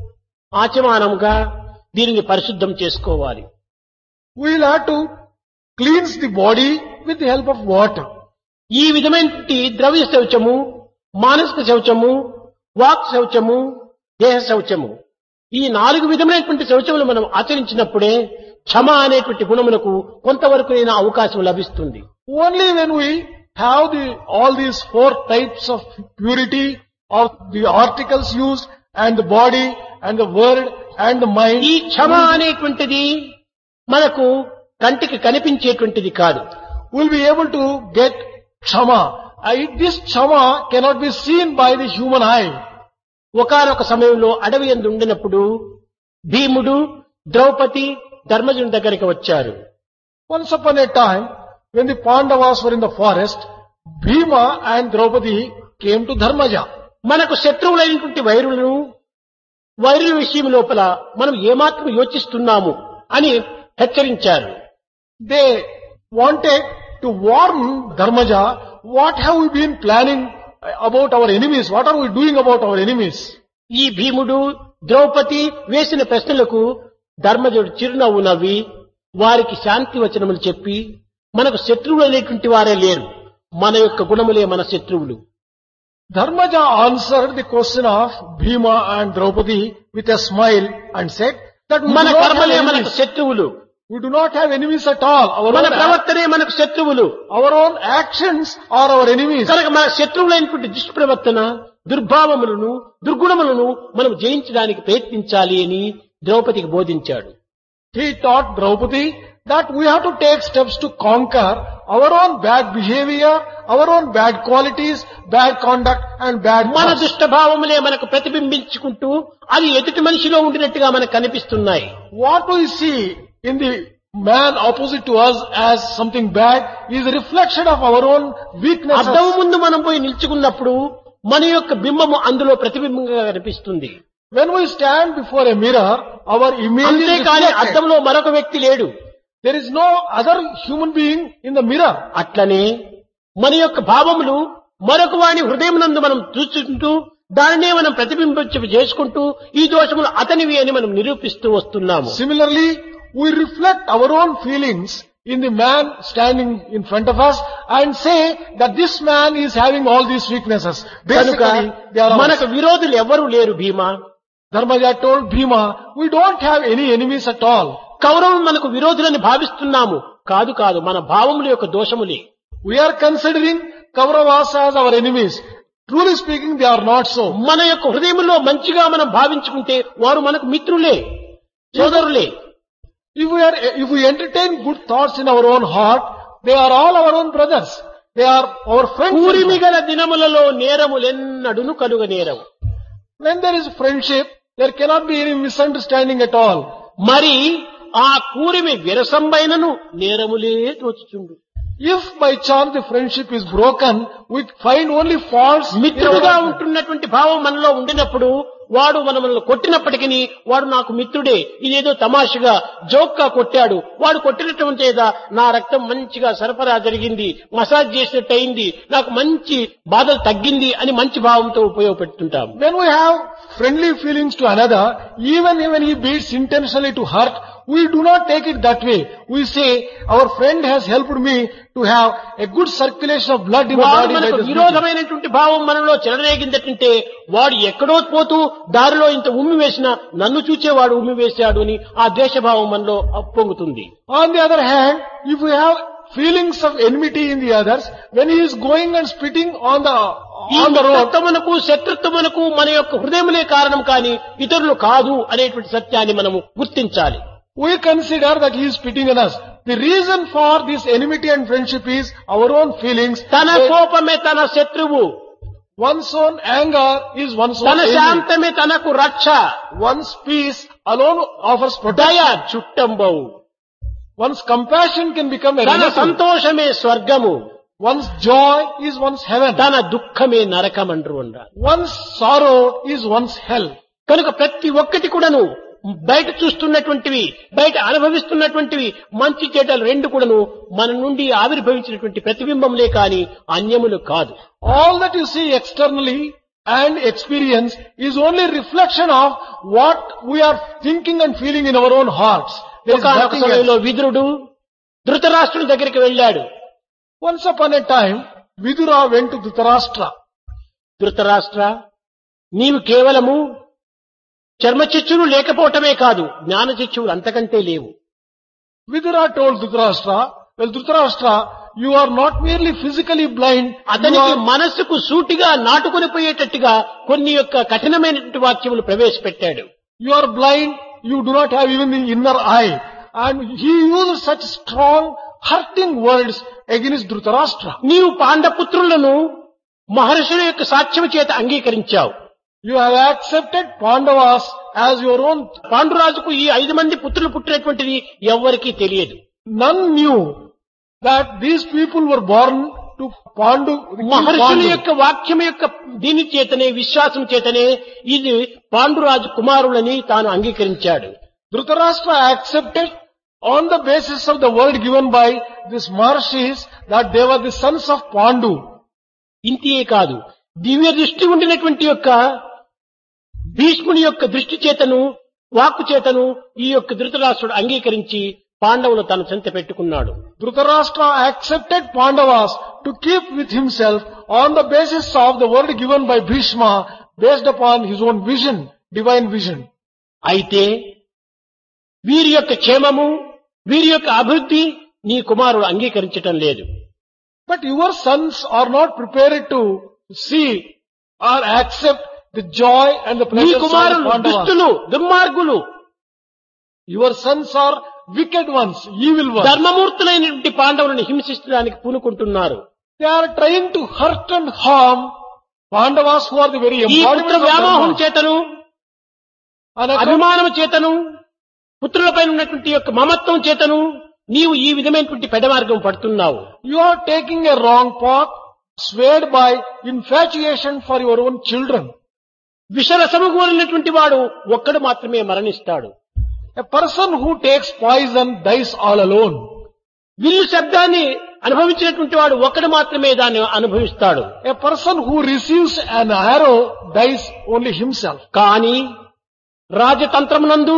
ఆచమానముగా దీనిని పరిశుద్ధం చేసుకోవాలి We will have to cleanse the body with the help of water. ఈ విధమైనటువంటి ద్రవ్య శౌచము మానసిక శౌచము వాక్ శౌచము దేహ శౌచము ఈ నాలుగు విధమైనటువంటి శౌచములు మనం ఆచరించినప్పుడే క్షమ అనేటువంటి గుణములకు కొంతవరకు అవకాశం లభిస్తుంది Only when we have the, all these four types of purity of the articles used and the body and the word and the mind, ఈ క్షమ అనేటువంటిది మనకు కంటికి కనిపించేటువంటిది కాదు we'll be able to get Kshama. I, this Kshama cannot be seen by the human eye. ఒకనొక సమయంలో అడవి ఎందు ఉండినప్పుడు భీముడు ద్రౌపది ధర్మజుని దగ్గరికి వచ్చారు Once upon a time, when the Pandavas were in the forest, Bhima and Draupadi came to Dharmaja. మనకు శత్రువులైనటువంటి వైరులను వైరుల విషయం లోపల మనం ఏమాత్రం యోచిస్తున్నాము అని హెచ్చరించారు They wanted to warn Dharmaja, what have we been planning about our enemies? What are we doing about our enemies? ఈ భీముడు ద్రౌపది వేసిన ప్రశ్నలకు ధర్మజుడు చిరునవ్వు నవ్వి వారికి శాంతి వచనములు చెప్పి మనకు శత్రువులు అనేటువంటి వారే లేరు మన యొక్క గుణములే మన శత్రువులు Dharmaja answered the question of Bhima and Draupadi with a smile and said that we do మన not have కర్మలే మనకు enemies. శత్రువులు We do not have enemies at all. Our మన own, ప్రవర్తనే మనకు శత్రువులు our own actions are our enemies. కనుక మన శత్రువులైనటువంటి దుష్ప్రవర్తన దుర్భావములను దుర్గుణములను మనం జయించడానికి ప్రయత్నించాలి అని ద్రౌపదికి బోధించాడు He taught Draupadi that we have to take steps to conquer our own bad behavior, our own bad qualities, bad conduct and bad మన thoughts. దుష్టభావములే మనకు ప్రతిబింబించుకుంటూ అవి ఎదుటి మనిషిలో ఉండినట్టుగా మనకు కనిపిస్తున్నాయి What we see in the man opposite to us as something bad is a reflection of our own weaknesses. అద్దం ముందు మనం పోయి నిల్చుకున్నప్పుడు మన యొక్క బింబము అందులో ప్రతిబింబంగా కనిపిస్తుంది When we stand before a mirror, our image is అంతేకాని reflected. అద్దంలో మరొక వ్యక్తి లేడు There is no other human being in the mirror. అట్లనే మన యొక్క భావములు మరొక వాని హృదయమునందు మనం చూసుకుంటూ దానినే మనం ప్రతిబింబించ చేసుకుంటూ ఈ దోషములు అతనివి అని మనం నిరూపిస్తూ వస్తున్నాము Similarly, we reflect our own feelings in the man standing in front of us and say that this man is having all these weaknesses. కనుక Basically, they are మనకు ours. విరోధులు ఎవరు లేరు భీమా Dharmaja told Bhima, we don't have any enemies at all. కౌరవం మనకు విరోధులని భావిస్తున్నాము కాదు కాదు మన భావముల యొక్క దోషములే We are considering Kauravas as our enemies. Truly speaking, they are not so. మన యొక్క హృదయంలో మంచిగా మనం భావించుకుంటే వారు మనకు మిత్రులే సోదరులే If we are, if we entertain good thoughts in our own heart, they are all our own brothers. They are our friends. కూరిమి గల దినములలో నేరములెన్నడును కలుగ నేరము When there is friendship, there cannot be any misunderstanding at all. మరి ఆ కూరిమి విరసంబైనను నేరములే తోచుచుండు If by chance the friendship is broken, we find only faults. in our మిత్రుడుగా husband. ఉంటున్నటువంటి భావం మనలో ఉండినప్పుడు వాడు మనల్ని కొట్టినప్పటికీ వాడు నాకు మిత్రుడే ఇదేదో తమాషగా జోక్గా కొట్టాడు వాడు కొట్టినటువంటి ఏదా నా రక్తం మంచిగా సరఫరా జరిగింది మసాజ్ చేసినట్టు అయింది నాకు మంచి బాధలు తగ్గింది అని మంచి భావంతో ఉపయోగపెడుతుంటాం When we have friendly feelings to another, even when he beats intentionally to hurt, we do not take it that way. We say, our friend has helped me to have a good circulation of blood in the వాడు body. by మనకు this beating. విరోధమైనటువంటి భావం మనలో చెలరేగిందంటే వాడు ఎక్కడో పోతూ దారిలో ఇంత ఉమ్మి వేసిన నన్ను చూచేవాడు ఉమ్మి వేశాడు అని ఆ ద్వేషభావం మనలో పొంగుతుంది On the other hand, if we have feelings of enmity in the others, when he is going and spitting on the, ఈ on the road, మిత్రత్వమునకు శత్రుత్వమునకు మన యొక్క హృదయములే కారణం కాని ఇతరులు కాదు అనేటువంటి సత్యాన్ని మనము గుర్తించాలి we consider that he is spitting on us. The reason for this enmity and friendship is our own feelings. తన They- కోపమే తన శత్రువు One's own anger is one's own తన enemy. శాంతమే తనకు రక్ష One's peace alone offers దయ protection. చుట్టంబవు One's compassion can become a తన relative. సంతోషమే స్వర్గము One's joy is one's heaven. తన దుఃఖమే నరకమండ్రు ఉండాలి One's sorrow is one's hell. కనుక ప్రతి ఒక్కటి కూడాను బయట చూస్తున్నటువంటివి బయట అనుభవిస్తున్నటువంటివి మంచి చెడ్డలు రెండు కూడాను మన నుండి ఆవిర్భవించినటువంటి ప్రతిబింబములే కాని అన్యములు కాదు All that you see externally and experience is only reflection of what we are thinking and feeling in our own hearts. There is ఒకనొక nothing సమయంలో else. విదురుడు ధృతరాష్ట్రుని దగ్గరికి వెళ్ళాడు Once upon a time, Vidura went to Dhritarashtra. Dhritarashtra నీవు కేవలము చర్మచిచ్చులు లేకపోవటమే కాదు జ్ఞానచిచ్చులు అంతకంటే లేవు Vidura told Dhritarashtra, well Dhritarashtra, you are not merely physically blind, you అతనికి are, మనస్సుకు సూటిగా నాటుకొని పోయేటట్టుగా కొన్ని యొక్క కఠినమైనటువంటి వాక్యములు ప్రవేశపెట్టాడు you are blind, you do not have even the inner eye. And he used such strong, hurting words against Dhritarashtra. నీవు పాండపుత్రులను మహర్షుల యొక్క సాక్ష్యం చేత అంగీకరించావు You have accepted Pandavas as your own. పాండురాజుకు ఈ ఐదు మంది పుత్రులు పుట్టినటువంటిది ఎవ్వరికీ తెలియదు None knew that these people were born to Pandu. King మహర్షుల Pandu. యొక్క వాక్యం యొక్క దీని చేతనే విశ్వాసం చేతనే ఇది పాండురాజు కుమారులని తాను అంగీకరించాడు Dhritarashtra accepted on the basis of the word given by these Maharshis that they were the sons of Pandu. ఇంతియే కాదు దివ్య దృష్టి ఉండినటువంటి యొక్క భీష్ముని యొక్క దృష్టి చేతను వాక్కు చేతను ఈ యొక్క ధృతరాష్ట్రుడు అంగీకరించి పాండవులు తన చెంత పెట్టుకున్నాడు Dhritarashtra accepted Pandavas to keep with himself on the basis of the word given by Bhishma based upon his own vision, divine vision. అయితే వీరి యొక్క క్షేమము వీరి యొక్క అభివృద్ధి నీ కుమారుడు అంగీకరించటం లేదు But your sons are not prepared to see or accept the joy and the నీ pleasures of the కుమారులు Pandavas. దుష్టులు దుర్మార్గులు Your sons are wicked ones, evil ones. ధర్మమూర్తులైనటువంటి పాండవులను హింసించడానికి పూనుకుంటున్నారు They are trying to hurt and harm Pandavas who are the very ఈ పుత్ర embodiment of వ్యామోహం Dharma. చేతను On account- అభిమానం చేతను పుత్రులపై ఉన్నటువంటి యొక్క మమత్వం చేతను నీవు ఈ విధమైనటువంటి పెడమార్గం పడుతున్నావు You are taking a wrong path, swayed by infatuation for your own children. విషరసము కోరినటువంటి వాడు ఒక్కడు మాత్రమే మరణిస్తాడు A person who takes poison dies all alone. విల్లు శబ్దాన్ని అనుభవించినటువంటి వాడు ఒక్కడు మాత్రమే దాన్ని అనుభవిస్తాడు A person who receives an arrow dies only himself. కానీ రాజతంత్రమునందు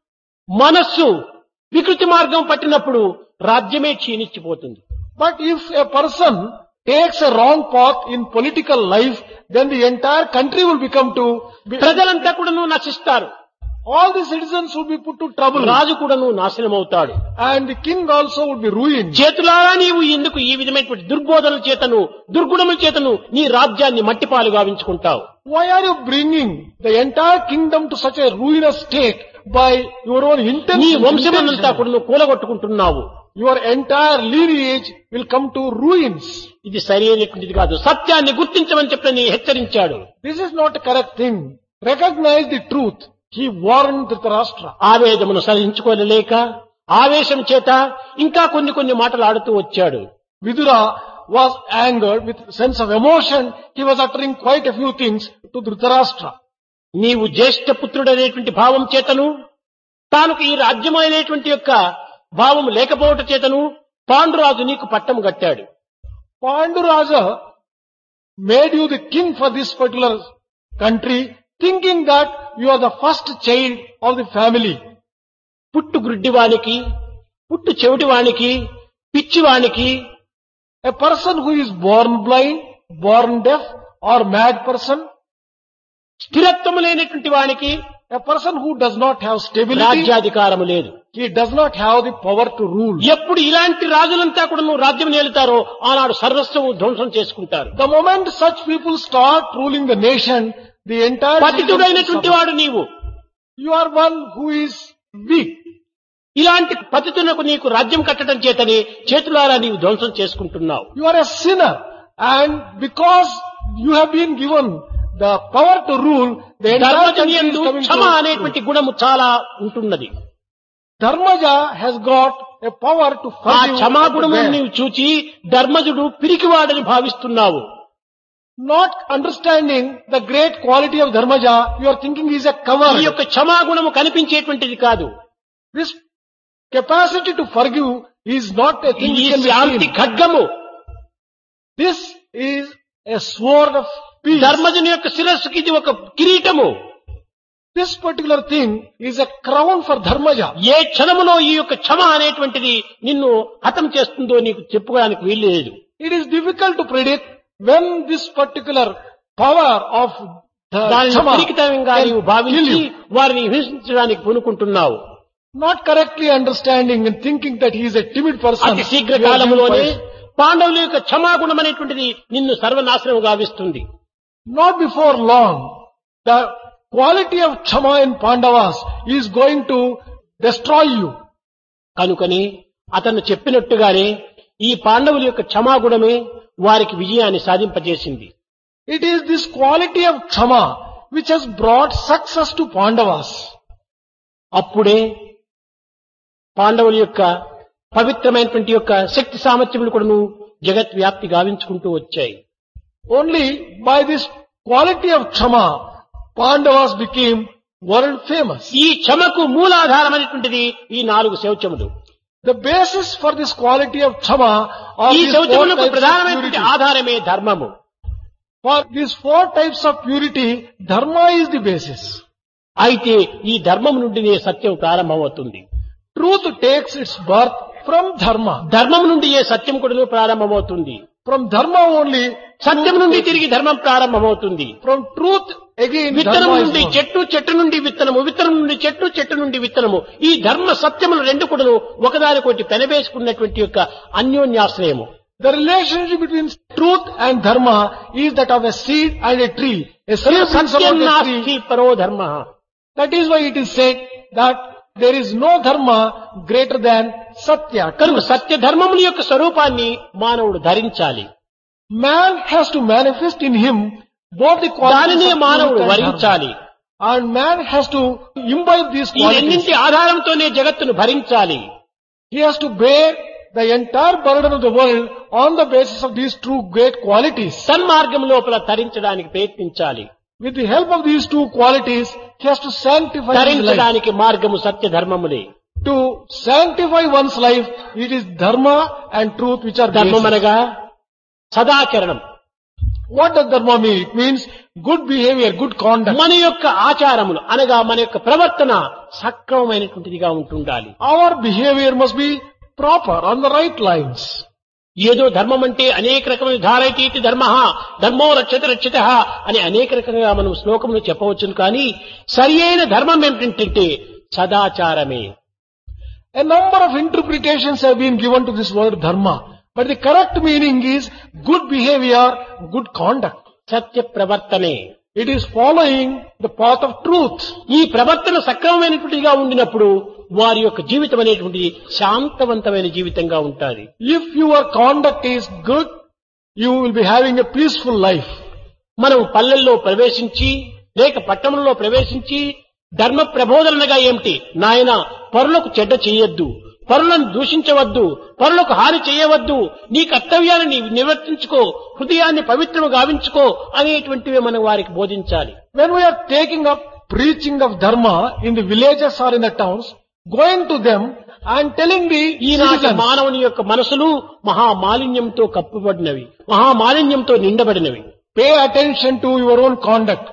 మనస్సు వికృతి మార్గం పట్టినప్పుడు రాజ్యమే క్షీణించిపోతుంది But if a person takes a wrong path in political life, then the entire country will become to, be, ప్రజలంతా కూడాను నశిస్తారు all the citizens will be put to trouble. రాజు కూడాను నాశనమవుతాడు And the king also would be ruined. చేతులారా నీవు ఎందుకు ఈ విధమైనటువంటి దుర్బోధనల చేతను దుర్గుణముల చేతను నీ రాజ్యాన్ని మట్టిపాలు గావించుకుంటావు Why are you bringing the entire kingdom to such a ruinous state by your own నీ intention? వంశమనంతా intention? కూడా నువ్వు కూలగొట్టుకుంటున్నావు Your entire lineage will come to ruins. ఇది సరైనటువంటిది కాదు సత్యాన్ని గుర్తించమని చెప్పని హెచ్చరించాడు This is not a correct thing. Recognize the truth. He warned Dhritarashtra. ఆవేదమును సహించుకోలేక ఆవేశం చేత ఇంకా కొన్ని కొన్ని మాటలు ఆడుతూ వచ్చాడు Vidura was angered with sense of emotion. He was uttering quite a few things to Dhritarashtra. నీవు జ్యేష్ఠ పుత్రుడనేటువంటి భావం చేతను తానుకు ఈ రాజ్యమైనటువంటి యొక్క భావం లేకపోవట చేతను పాండురాజు నీకు పట్టం కట్టాడు Panduraja made you the king for this particular country, thinking that you are the first child of the family. పుట్టు గుడ్డివానికి పుట్టు చెవిటివానికి పిచ్చివానికి A person who is born blind, born deaf, or mad person, స్థిరత్వము లేనటువంటి వానికి a person who does not have stability, రాజ్యాధికారము లేదు he does not have the power to rule. ఎప్పుడు ఇలాంటి రాజులంతా కూడా నువ్వు రాజ్యం నేలుతారో ఆనాడు సర్వస్వం ధ్వంసం చేసుకుంటారు The moment such people start ruling the nation, the entire పతితుడైనటువంటి citizens వాడు నీవు suffer. You are one who is weak. ఇలాంటి పతితునకు నీకు రాజ్యం కట్టడం చేతని చేతులారా నీవు ధ్వంసం చేసుకుంటున్నావు You are a sinner. And because you have been given the power to rule, the entire country is ధర్మజనియందు coming క్షమ to అనేటువంటి గుణము చాలా ఉంటున్నది Dharmaja has got a power to ఆ forgive. క్షమాగుణము and to bear. నీవు చూచి ధర్మజుడు పిరికివాడని భావిస్తున్నావు Not understanding the great quality of Dharmaja, you are thinking he is a ఈ coward. యొక్క క్షమాగుణము కనిపించేటువంటిది కాదు This capacity to forgive is not a thing ఈ which can be Shanti seen. ఖడ్గము This is a sword of peace. ధర్మజుని యొక్క శిరస్సుకి ఇది ఒక కిరీటము This particular thing is a crown for Dharmaja. ఏ క్షణములో ఈ యొక్క క్షమ అనేటువంటిది నిన్ను హతం చేస్తుందో నీకు చెప్పుకోవడానికి వీలు లేదు It is difficult to predict when this particular power of the దానిని Kshama పిరికితనంగా can నీవు kill భావించి you. వారిని హింసించడానికి పూనుకుంటున్నావు Not correctly understanding and thinking that he is a timid person. అతి శీఘ్ర you are కాలంలోనే being punished. పాండవుల యొక్క క్షమాగుణం అనేటువంటిది నిన్ను సర్వనాశనం గావిస్తుంది Not before long, the quality of Kshama in Pandavas is going to destroy you. కనుకని అతను చెప్పినట్టుగానే ఈ పాండవుల యొక్క క్షమాగుణమే వారికి విజయాన్ని సాధింపజేసింది It is this quality of Kshama which has brought success to Pandavas. అప్పుడే పాండవుల యొక్క పవిత్రమైనటువంటి యొక్క శక్తి సామర్థ్యములు కూడాను జగత్ వ్యాప్తి గావించుకుంటూ వచ్చాయి Only by this quality of Kshama, Pandavas became world famous. ఈ క్షమకు మూలాధారమైనటువంటిది ఈ నాలుగు శౌచములు The basis for this quality of Kshama are ఈ these four శౌచములకు types of ప్రధానమైనటువంటి purity. ఆధారమే ధర్మము For these four types of purity, Dharma is the basis. అయితే ఈ ధర్మం నుండినే సత్యం ప్రారంభమవుతుంది Truth takes its birth from dharma. ధర్మం నుండి ఏ సత్యం కూడా ప్రారంభమవుతుంది From dharma only, సత్యం నుండి తిరిగి ధర్మం ప్రారంభమవుతుంది from truth again విత్తనం dharma is నుండి born. చెట్టు చెట్టు నుండి విత్తనము విత్తనం నుండి చెట్టు చెట్టు నుండి విత్తనము ఈ ధర్మ సత్యములు రెండు కూడా ఒకదానికొకటి పెనవేసుకున్నటువంటి యొక్క అన్యోన్యాశ్రయము The relationship between truth and dharma is that of a seed and a tree. A seed brings Satyam about a నాస్తి tree. పరో ధర్మ That is why it is said that there is no dharma greater than satya. కనుక సత్య ధర్మముల యొక్క స్వరూపాన్ని మానవుడు ధరించాలి Man has to manifest in him both the qualities దానినే of మానవుడు truth and dharma. వరించాలి And man has to imbibe these ఈ qualities. రెండింటి ఆధారంతోనే జగత్తును భరించాలి He has to bear the entire burden of the world on the basis of these two great qualities. సన్మార్గం లోపల తరించడానికి ప్రయత్నించాలి With the help of these two qualities, he has to sanctify his life. తరించడానికి మార్గము సత్య ధర్మములే To sanctify one's life, it is dharma and truth which are ధర్మం basic. అనగా సదాచరణం What does dharma mean? It means good behavior, good conduct. మన యొక్క ఆచారములు అనగా మన యొక్క ప్రవర్తన సక్రమమైనటువంటిదిగా ఉంటుండాలి Our behavior must be proper, on the right lines. ఏదో ధర్మం అంటే అనేక రకమైన ధారైతీతి ధర్మ ధర్మో రక్షత రక్షిత అని అనేక రకంగా మనం శ్లోకములు చెప్పవచ్చును కానీ సరి అయిన ధర్మం ఏమిటంటే సదాచారమే A number of interpretations have been given to this word dharma. But the correct meaning is good behavior, good conduct. Satya ప్రవర్తనే It is following the path of truth. ఈ ప్రవర్తన సక్రమమైనటువంటిదిగా ఉండినప్పుడు వారి యొక్క జీవితం అనేటువంటిది శాంతవంతమైన జీవితంగా ఉంటుంది If your conduct is good, you will be having a peaceful life. మనం పల్లెల్లో ప్రవేశించి లేక పట్టణంలో ప్రవేశించి ధర్మ ప్రబోధనగా ఏమిటి నాయన పరులకు చెడ్డ చేయొద్దు పరులను దూషించవద్దు పరులకు హాని చేయవద్దు నీ కర్తవ్యాన్ని నీవు నిర్వర్తించుకో హృదయాన్ని పవిత్రము గావించుకో అనేటువంటివి మనం వారికి బోధించాలి When we are taking up preaching of dharma in the villages or in the towns, going to them and telling the ఈనాటి citizens, మానవుని యొక్క మనసులు మహామాలిన్యంతో కప్పబడినవి మహామాలిన్యంతో నిండబడినవి pay attention to your own conduct.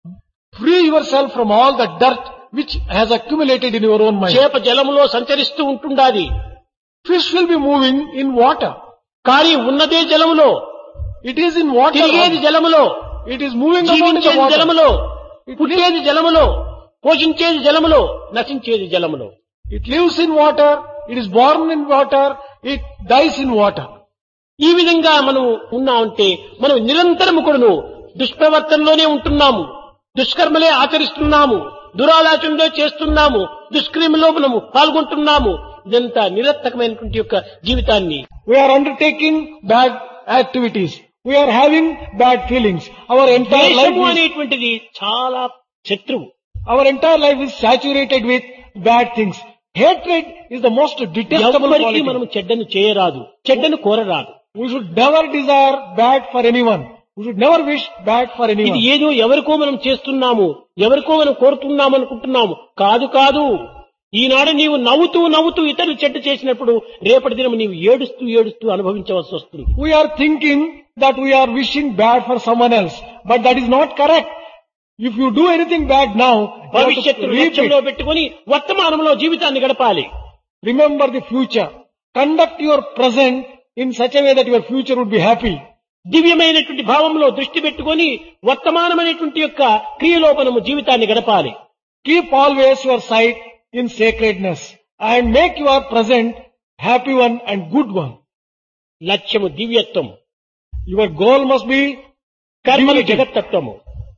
Free yourself from all the dirt which has accumulated in your own mind. చేప జలములో సంచరిస్తూ ఉంటుండాది Fish will be moving in water. కానీ ఉన్నదే జలములో It is in water. తిరిగేది జలములో It is moving about in the జీవించేది water. జలములో పుట్టేది జలములో పోషించేది జలములో నశించేది జలములో It lives in water. It is born in water. It dies in water. ఈ విధంగా మనం ఉన్నామంటే మనం నిరంతరము కూడాను దుష్ప్రవర్తనలోనే ఉంటున్నాము దుష్కర్మలే ఆచరిస్తున్నాము దురాలోచనలో చేస్తున్నాము దుష్క్రియములో మనము పాల్గొంటున్నాము ఇదంతా నిరర్థకమైనటువంటి యొక్క జీవితాన్ని We are undertaking bad activities. We are having bad feelings. Our entire life ద్వేషము is, అనేటువంటిది చాలా శత్రువు our entire life is saturated with bad things. Hatred is the most detestable ఎవరికి quality. మనం చెడ్డను చేయరాదు చెడ్డను కోరరాదు We should never desire bad for anyone. We should never wish bad for ఇది anyone. ఏదో ఎవరికో మనం చేస్తున్నాము ఎవరికో మనం కోరుతున్నాము అనుకుంటున్నాము కాదు కాదు ఈనాడు నీవు నవ్వుతూ నవ్వుతూ ఇతరులు చెడ్డ చేసినప్పుడు రేపటి దినం నీవు ఏడుస్తూ ఏడుస్తూ అనుభవించవలసి వస్తుంది We are thinking that we are wishing bad for someone else. But that is not correct. If you do anything bad now, you have to భవిష్యత్తు reap లక్ష్యంలో it. పెట్టుకొని వర్తమానంలో జీవితాన్ని గడపాలి Remember the future. Conduct your present in such a way that your future would be happy. దివ్యమైనటువంటి భావంలో దృష్టి పెట్టుకొని వర్తమానమైనటువంటి యొక్క క్రియలోపనము జీవితాన్ని గడపాలి Keep always your sight in sacredness and make your present happy one and good one. లక్ష్యము దివ్యత్వం Your goal must be కర్మలు divinity జగత్తత్వము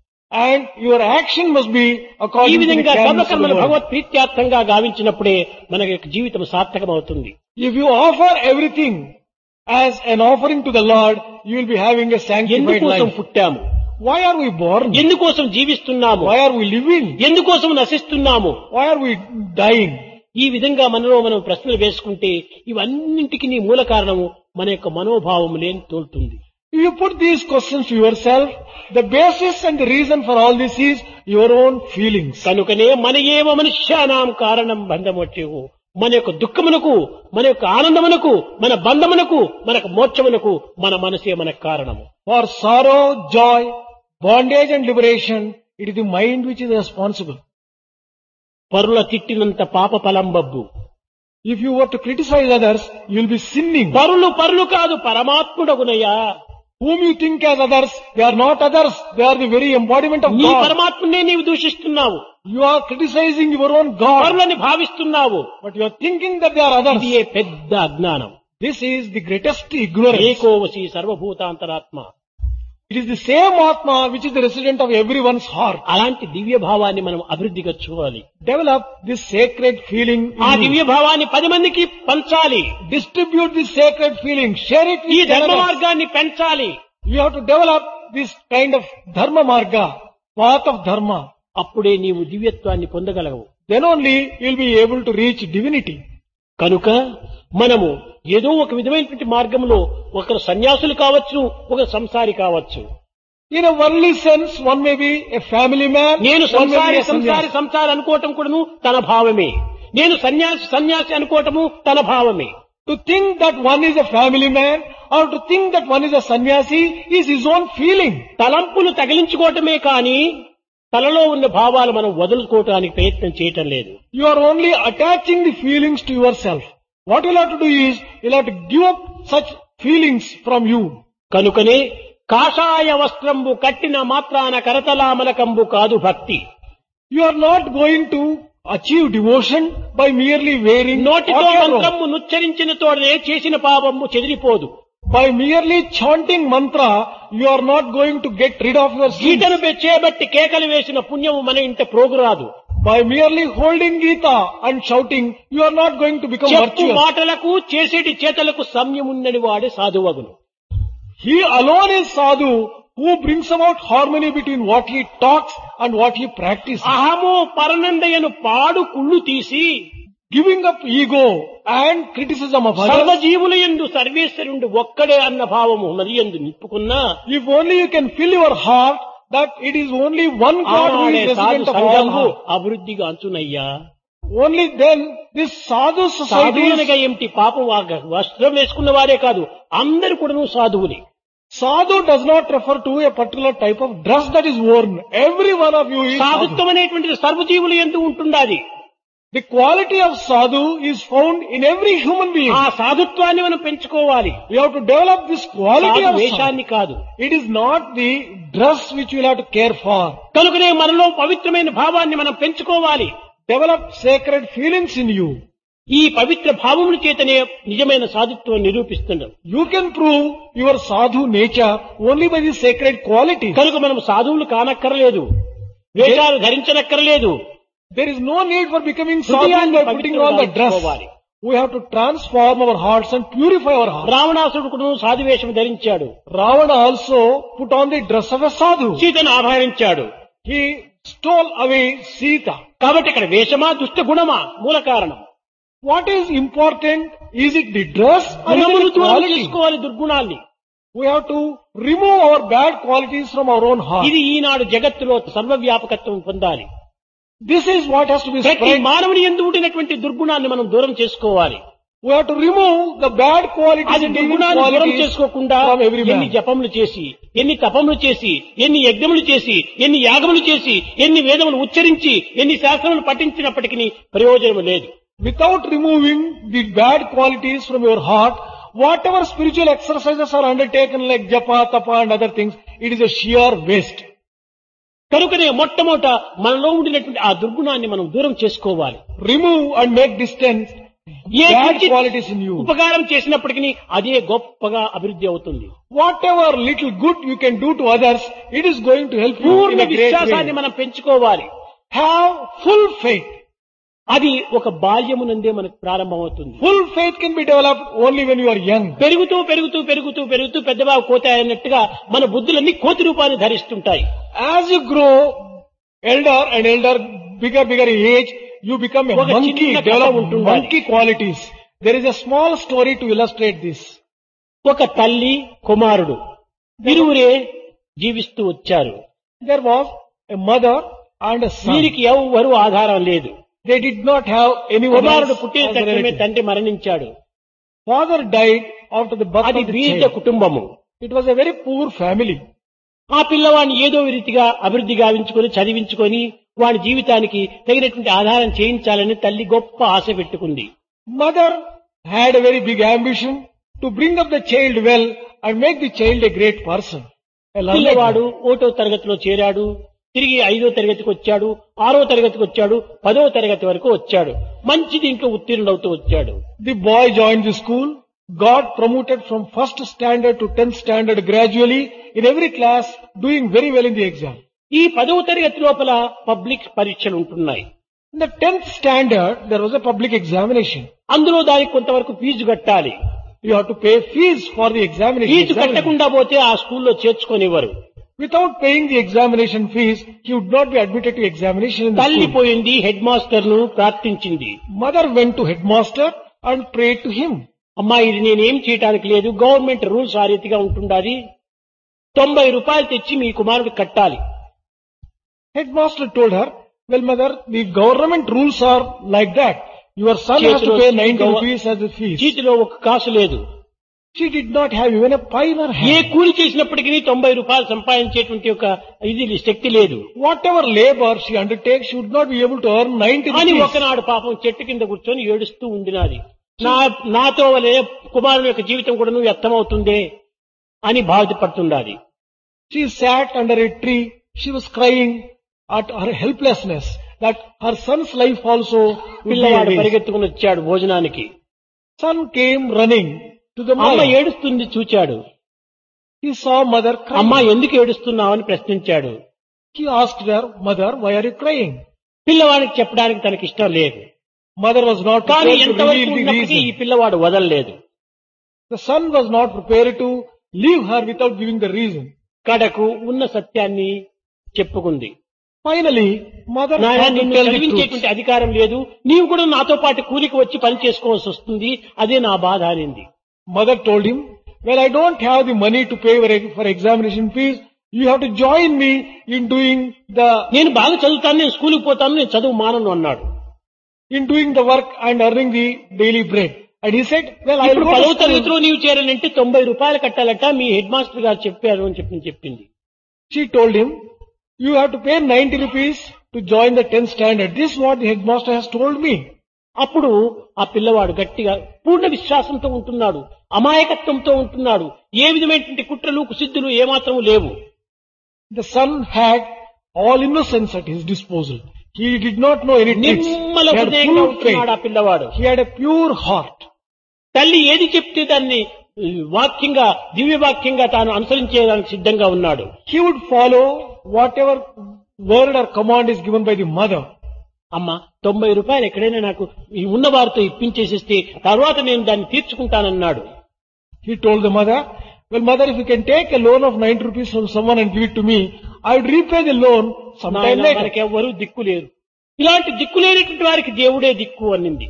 and your action must be ఈ according to the విధంగా canons of the సర్వకర్మలు world. భగవత్ ప్రీత్యార్థంగా గావించినప్పుడే మన యొక్క జీవితం సార్థకమవుతుంది If you offer everything as an offering to the Lord, you will be having a sanctified ఎందుకోసం life. పుట్టాము Why are we born? ఎందుకోసం జీవిస్తున్నాము Why are we living? ఎందుకోసం నశిస్తున్నాము Why are we dying? ఈ విధంగా మనలో మనం ప్రశ్నలు వేసుకుంటే ఇవన్నింటికి నీ మూల కారణము మన యొక్క మనోభావం లేని తోలుతుంది If you put these questions to yourself, the basis and the reason for all this is your own feelings. కనుకనే మన ఏవ మనుష్యానాం కారణం బంధమొట్టేవు మన యొక్క దుఃఖమునకు మన యొక్క ఆనందమునకు మన బంధమునకు మనకు మోక్షమునకు మన మనసే మనకు కారణము For sorrow, joy, bondage and liberation, it is the mind which is responsible. పరుల తిట్టినంత పాప ఫలంబబ్బు If you were to criticize others, you will be sinning. పరులు పరులు కాదు పరమాత్ముడగునయ్యా Whom you think as others, they are not others. They are the very embodiment of నీ God. పరమాత్మనే నీవు దూషిస్తున్నావు You are criticizing your own God, పరులని భావిస్తున్నావు but you are thinking that they are others. ఇది ఏ పెద్ద అజ్ఞానం This is the greatest ignorance. ఏకోవసి సర్వభూతాంతరాత్మ It is the same Atma which is the resident of everyone's heart. అలాంటి దివ్య భావాన్ని మనం అభివృద్ధిగా చూడాలి Develop this sacred feeling. ఆ In you. దివ్య భావాన్ని పది మందికి పంచాలి Distribute this sacred feeling. Share it ఈ with ధర్మ others. మార్గాన్ని పెంచాలి You have to develop this kind of dharma marga, path of dharma. అప్పుడే నీవు దివ్యత్వాన్ని పొందగలవు Then only you will be able to reach divinity. కనుక మనము ఏదో ఒక విధమైనటువంటి మార్గంలో ఒకరు సన్యాసులు కావచ్చు ఒక సంసారి కావచ్చు In a worldly sense, one may be a family man, నేను one may సంసారి be a సంసారి sannyasi. సంసారి అనుకోవటం కూడాను తన భావమే నేను సన్యాసి సన్యాసి అనుకోవటము తన భావమే To think that one is a family man or to think that one is a sannyasi is his own feeling. తలంపులు తగిలించుకోవటమే కాని తలలో ఉన్న భావాలు మనం వదులుకోవటానికి ప్రయత్నం చేయటం లేదు You are only attaching the feelings to yourself. What you'll have to do is, you'll have to give up such feelings from you. కనుకనే కాషాయ వస్త్రంబు కట్టిన మాత్రాన కరతలామలకంబు కాదు భక్తి You are not going to achieve devotion by merely wearing నోటితో hot robe. మంత్రము నుచ్చరించిన తోడనే చేసిన పాపము చెదిరిపోదు By merely chanting mantra, you are not going to get rid of your sins. గీతను చేబట్టి కేకలు వేసిన పుణ్యము మన ఇంట ప్రోగురాదు By merely holding Gita and shouting, you are not going to become చెప్పు virtuous. మాటలకు చేసేటి చేతలకు సంయమున్నని వాడే సాధువగును He alone is sadhu who brings about harmony between what he talks and what he practices. అహము పరనందయను పాడు కుళ్ళు తీసి Giving up ego and criticism of others. సర్వజీవుల ఎందు సర్వేశ్వరుండు ఒక్కడే అన్న భావము మరి ఎందు నింపుకున్నా If only you can fill your heart that it is only one God who ఆనాడే is సాధు resident of all సంఘము heart. అభివృద్ధిగా అంచునయ్యా Only then this sadhu society సాధువులుగా is, ఏమిటి పాపం వా- వస్త్రం వేసుకున్న వారే కాదు అందరు కూడాను సాధువులే sadhu does not refer to a particular type of dress that is worn. Every one of you is sadhu. సాధుత్వం అనేటువంటిది సర్వజీవులు ఎందు ఉంటుండాలి The quality of sadhu is found in every human being. ఆ సాధుత్వాన్ని మనం పెంచుకోవాలి We have to develop this quality సాధు of sadhu. వేషాన్ని కాదు It is not the dress which you will have to care for. కనుకనే మనలో పవిత్రమైన భావాన్ని మనం పెంచుకోవాలి Develop sacred feelings in you. ఈ పవిత్ర భావముల చేతనే నిజమైన సాధుత్వం నిరూపిస్తున్నాం You can prove your sadhu nature only by the sacred quality. కనుక మనం సాధువులు కానక్కర్లేదు వేషాలు ధరించనక్కర్లేదు There is no need for becoming sadhu హృదయాన్ని by putting on the dress. పవిత్రపరచుకోవాలి. We have to transform our hearts and purify our hearts. రావణాసుడు కూడా సాధువేషం ధరించాడు Ravana also put on the dress of a sadhu. సీతను అపహరించాడు He stole away Sita. కాబట్టి ఇక్కడ వేషమా దుష్ట గుణమా మూల కారణం What is important? Is it the dress or is గుణములు it the దూరం quality? చేసుకోవాలి దుర్గుణాల్ని We have to remove our bad qualities from our own heart. ఇది ఈనాడు జగత్తులో సర్వవ్యాపకత్వం పొందాలి This is what has to be ప్రతి spread. మానవుని ఎందు ఉండినటువంటి దుర్గుణాన్ని మనం దూరం చేసుకోవాలి We have to remove the bad qualities అది and evil దుర్గుణాన్ని దూరం qualities చేసుకోకుండా from every man. ఎన్ని జపములు చేసి ఎన్ని తపములు చేసి ఎన్ని యజ్ఞములు చేసి ఎన్ని యాగములు చేసి ఎన్ని వేదములు ఉచ్చరించి ఎన్ని శాస్త్రములు పఠించినప్పటికీ ప్రయోజనం లేదు Without removing the bad qualities from your heart, whatever spiritual exercises are undertaken like japa, tapa and other things, it is a sheer waste. కనుకనే మొట్టమొదట మనలో ఉండినటువంటి ఆ దుర్గుణాన్ని మనం దూరం చేసుకోవాలి Remove and make distance A bad కించిత్ qualities in you. ఉపకారం చేసినప్పటికీ అదే గొప్పగా అభివృద్ధి అవుతుంది Whatever little good you can do to others, it is going to help you in Purna a great విశ్వాసాన్ని way. మనం పెంచుకోవాలి Have full faith. అది ఒక బాల్యమునందే మనకు ప్రారంభమవుతుంది Full faith can be developed only when you are young. పెరుగుతూ పెరుగుతూ పెరుగుతూ పెరుగుతూ పెద్దబాబు కోత అయినట్టుగా మన బుద్ధులన్నీ కోతి రూపాన్ని ధరిస్తుంటాయి As you grow elder and elder, bigger, bigger in age, you become a ఒక monkey, చిన్న కథ develop ఉంటుండాలి. monkey qualities. There is a small story to illustrate this. ఒక తల్లి కుమారుడు ఇరువురే జీవిస్తూ వచ్చారు There was a mother and a son. వీరికి ఎవ్వరూ ఆధారం లేదు They did not have anyone కుమారుడు else పుట్టిన as a తక్షణమే relative. తండ్రి మరణించాడు Father died after the birth అది of the బీద child. కుటుంబము It was a very poor family. ఆ పిల్లవాడిని ఏదో రీతిగా అభివృద్ధి గావించుకొని చదివించుకొని వాడి జీవితానికి తగినటువంటి ఆధారం చేయించాలని తల్లి గొప్ప ఆశ పెట్టుకుంది Mother had a very big ambition to bring up the child well and make the child a great person. A learned పిల్లవాడు man. ఒకటో తరగతిలో చేరాడు తిరిగి ఐదో తరగతికి వచ్చాడు ఆరో తరగతికి వచ్చాడు పదో తరగతి వరకు వచ్చాడు మంచి దీంట్లో ఉత్తీర్ణుడవుతూ వచ్చాడు The boy joined the school, got promoted from first standard to tenth standard gradually in every class, doing very well in the exam. ఈ పదవ తరగతి లోపల పబ్లిక్ పరీక్షలు ఉంటున్నాయి In the tenth standard, there was a public examination. అందులో దానికి కొంతవరకు fee కట్టాలి You have to pay fees for the examination. Fee examination. కట్టకుండా పోతే ఆ స్కూల్లో చేర్చుకొనివ్వరు Without paying the examination fees, he would not be admitted to examination in the తల్లి school. పోయింది హెడ్ మాస్టర్ ను ప్రార్థించింది Mother went to headmaster and prayed to him. అమ్మా ఇది నేనేం చేయటానికి లేదు గవర్నమెంట్ రూల్స్ ఆ రీతిగా ఉంటుండాలి తొంభై రూపాయలు తెచ్చి మీ కుమారుడు కట్టాలి Headmaster told her, well mother, the government rules are like that. Your son has to చేతిలో pay 90 గవ- rupees as a fees. చీటిలో ఒక కాసు లేదు She did not have even a pie in her A hand. కూలి చేసినప్పటికీ తొంభై రూపాయలు సంపాదించేటువంటి ఒక ఇది శక్తి లేదు Whatever labor she undertakes, she would not be able to earn 90 అని rupees. ఒకనాడు పాపం చెట్టు కింద కూర్చొని ఏడుస్తూ ఉండినది నా నాతో వలే కుమారుని యొక్క జీవితం కూడా నువ్వు వ్యర్థమవుతుందే అని బాధపడుతుండాలి She sat under a tree. She was crying at her helplessness that her son's life also would be a పిల్లవాడు waste. పరిగెత్తుకుని వచ్చాడు భోజనానికి Son came running to the అమ్మ mother. ఏడుస్తుంది చూచాడు He saw mother అమ్మ crying. ఎందుకు ఏడుస్తున్నావని ప్రశ్నించాడు He asked her, mother, why are you crying? పిల్లవాడికి చెప్పడానికి తనకి ఇష్టం లేదు Mother was not కానీ prepared to ఎంతవరకు reveal the ఉన్నప్పటికీ ఈ reason. పిల్లవాడు వదలలేదు The son was not prepared to leave her without giving the reason. కడకు ఉన్న సత్యాన్ని చెప్పుకుంది Finally, mother నాయన had to నిన్ను tell the truth. చదివించేటువంటి అధికారం లేదు నీవు కూడా నాతో పాటు కూలికి వచ్చి పని చేసుకోవాల్సి వస్తుంది అదే నా బాధ అనింది Mother told him, well, I don't have the money to pay for, for examination fees. You have to join me in doing the, నేను బాగా చదువుతాను నేను స్కూల్కి పోతాను నేను చదువు మానను అన్నాడు in doing the work and earning the daily bread. And he said, well, I ఇప్పుడు will పదవ go to తరగతిలో school. నీవు చేరాలంటే తొంభై రూపాయలు కట్టాలట మీ హెడ్ మాస్టర్ గారు చెప్పారు అని చెప్పి చెప్పింది She told him, you have to pay 90 rupees to join the 10th standard. This is what the headmaster has told me. అప్పుడు ఆ పిల్లవాడు గట్టిగా పూర్ణ విశ్వాసంతో ఉంటున్నాడు అమాయకత్వంతో ఉంటున్నాడు ఏ విధమైనటువంటి కుట్రలు కుసిద్ధులు ఏమాత్రం లేవు The son had all innocence at his disposal. He did not know any tricks. Nirmala He had హృదయంగా full ఉంటున్నాడు ఆ faith. పిల్లవాడు He had a pure heart. తల్లి ఏది చెప్తే దాన్ని ఉ, వాక్యంగా దివ్య వాక్యంగా తాను అనుసరించేదానికి సిద్ధంగా ఉన్నాడు He would follow whatever word or command is given by the mother. అమ్మ తొంభై రూపాయలు ఎక్కడైనా నాకు ఈ ఉన్న వారితో ఇప్పించేసిస్తే తర్వాత నేను దాన్ని తీర్చుకుంటానన్నాడు He told the mother, well mother, if you can take a loan of 90 rupees from someone and give it to me, I would repay the loan sometime నాయన later. మనకి ఎవ్వరూ దిక్కు లేరు ఇలాంటి దిక్కు లేనటువంటి వారికి దేవుడే దిక్కు అనింది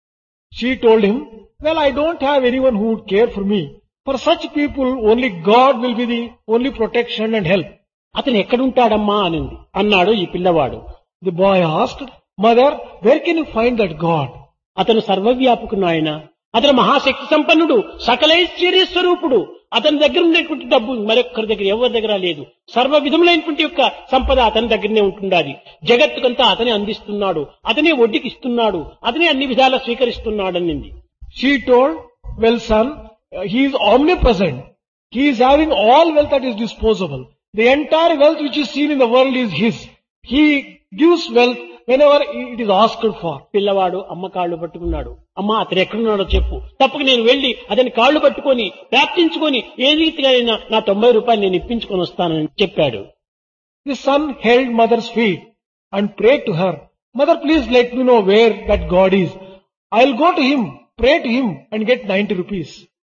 She told him, well I don't have anyone who would care for me. For such people, only God will be the only protection and help. అతను ఎక్కడుంటాడమ్మా అనింది అన్నాడు ఈ పిల్లవాడు The boy asked, mother, where can you find that God? అతను సర్వవ్యాపకు నాయన అతను మహాశక్తి సంపన్నుడు సకలైశ్వర్య స్వరూపుడు అతని దగ్గర ఉండేటువంటి డబ్బు మరొక్కరి దగ్గర ఎవరి దగ్గర లేదు సర్వ విధములైనటువంటి యొక్క సంపద అతని దగ్గరనే ఉంటుండాలి జగత్తుకంతా అతనే అందిస్తున్నాడు అతనే వడ్డీకి ఇస్తున్నాడు అతనే అన్ని విధాలా స్వీకరిస్తున్నాడు అనింది She told, well son, uh, he is omnipresent. He is having all wealth at his disposal. The entire wealth which is seen in the world is his. He gives wealth whenever it is asked for. పిల్లవాడు అమ్మ కాళ్ళు పట్టుకున్నాడు అమ్మ అతను ఎక్కడున్నాడో చెప్పు తప్పక నేను వెళ్లి అతని కాళ్ళు పట్టుకొని ప్రార్థించుకొని ఏ రీతిగా అయినా నా తొంభై రూపాయలు నేను ఇప్పించుకొని వస్తానని చెప్పాడు The son held mother's feet and prayed to her, Mother, please let me know where that God is. I'll go to him, pray to him and get 90 rupees.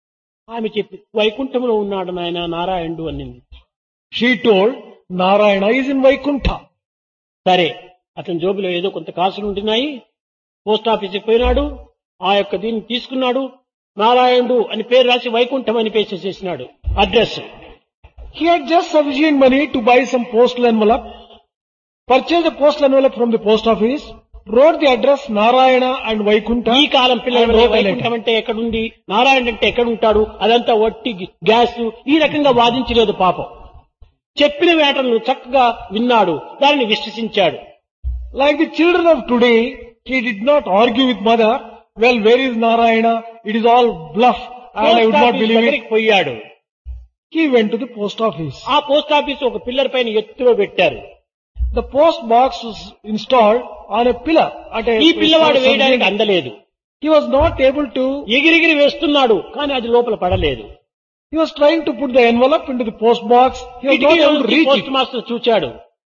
ఆమె చెప్పి వైకుంఠంలో ఉన్నాడు నాయన నారాయణుడు అనింది She told, Narayana is in Vaikuntha. సరే అతని జోబులో ఏదో కొంత కాసులు ఉంటున్నాయి పోస్ట్ ఆఫీస్కి పోయినాడు ఆ యొక్క దీన్ని తీసుకున్నాడు నారాయణుడు అని పేరు రాసి వైకుంఠం అని పేసేసేసినాడు address He had just sufficient money to buy some postal envelope, purchased a postal envelope from the post office, wrote the address Narayana and Vaikuntha. ఈ కాలం and పిల్లలు wrote a వైకుంఠం letter. అంటే ఎక్కడుంది నారాయణ అంటే ఎక్కడ ఉంటాడు అదంతా ఒట్టి గ్యాస్ ఈ రకంగా వాదించలేదు పాపం చెప్పిన వేటలను చక్కగా విన్నాడు దానిని విశ్వసించాడు Like the children of today, he did not argue with mother, well, where is Narayana? It is all bluff and I would post not office believe it. దగ్గరికి పోయాడు He went to the post office. ఆ post office ఒక pillar పైన ఎత్తులో పెట్టారు The post box was installed on a pillar at a ఈ పిల్లవాడు వేయడానికి అందలేదు He was not able to, ఎగిరిగిరి వేస్తున్నాడు కానీ అది లోపల పడలేదు he was trying to put the envelope into the post box. He was not able to reach post it. Master చూచాడు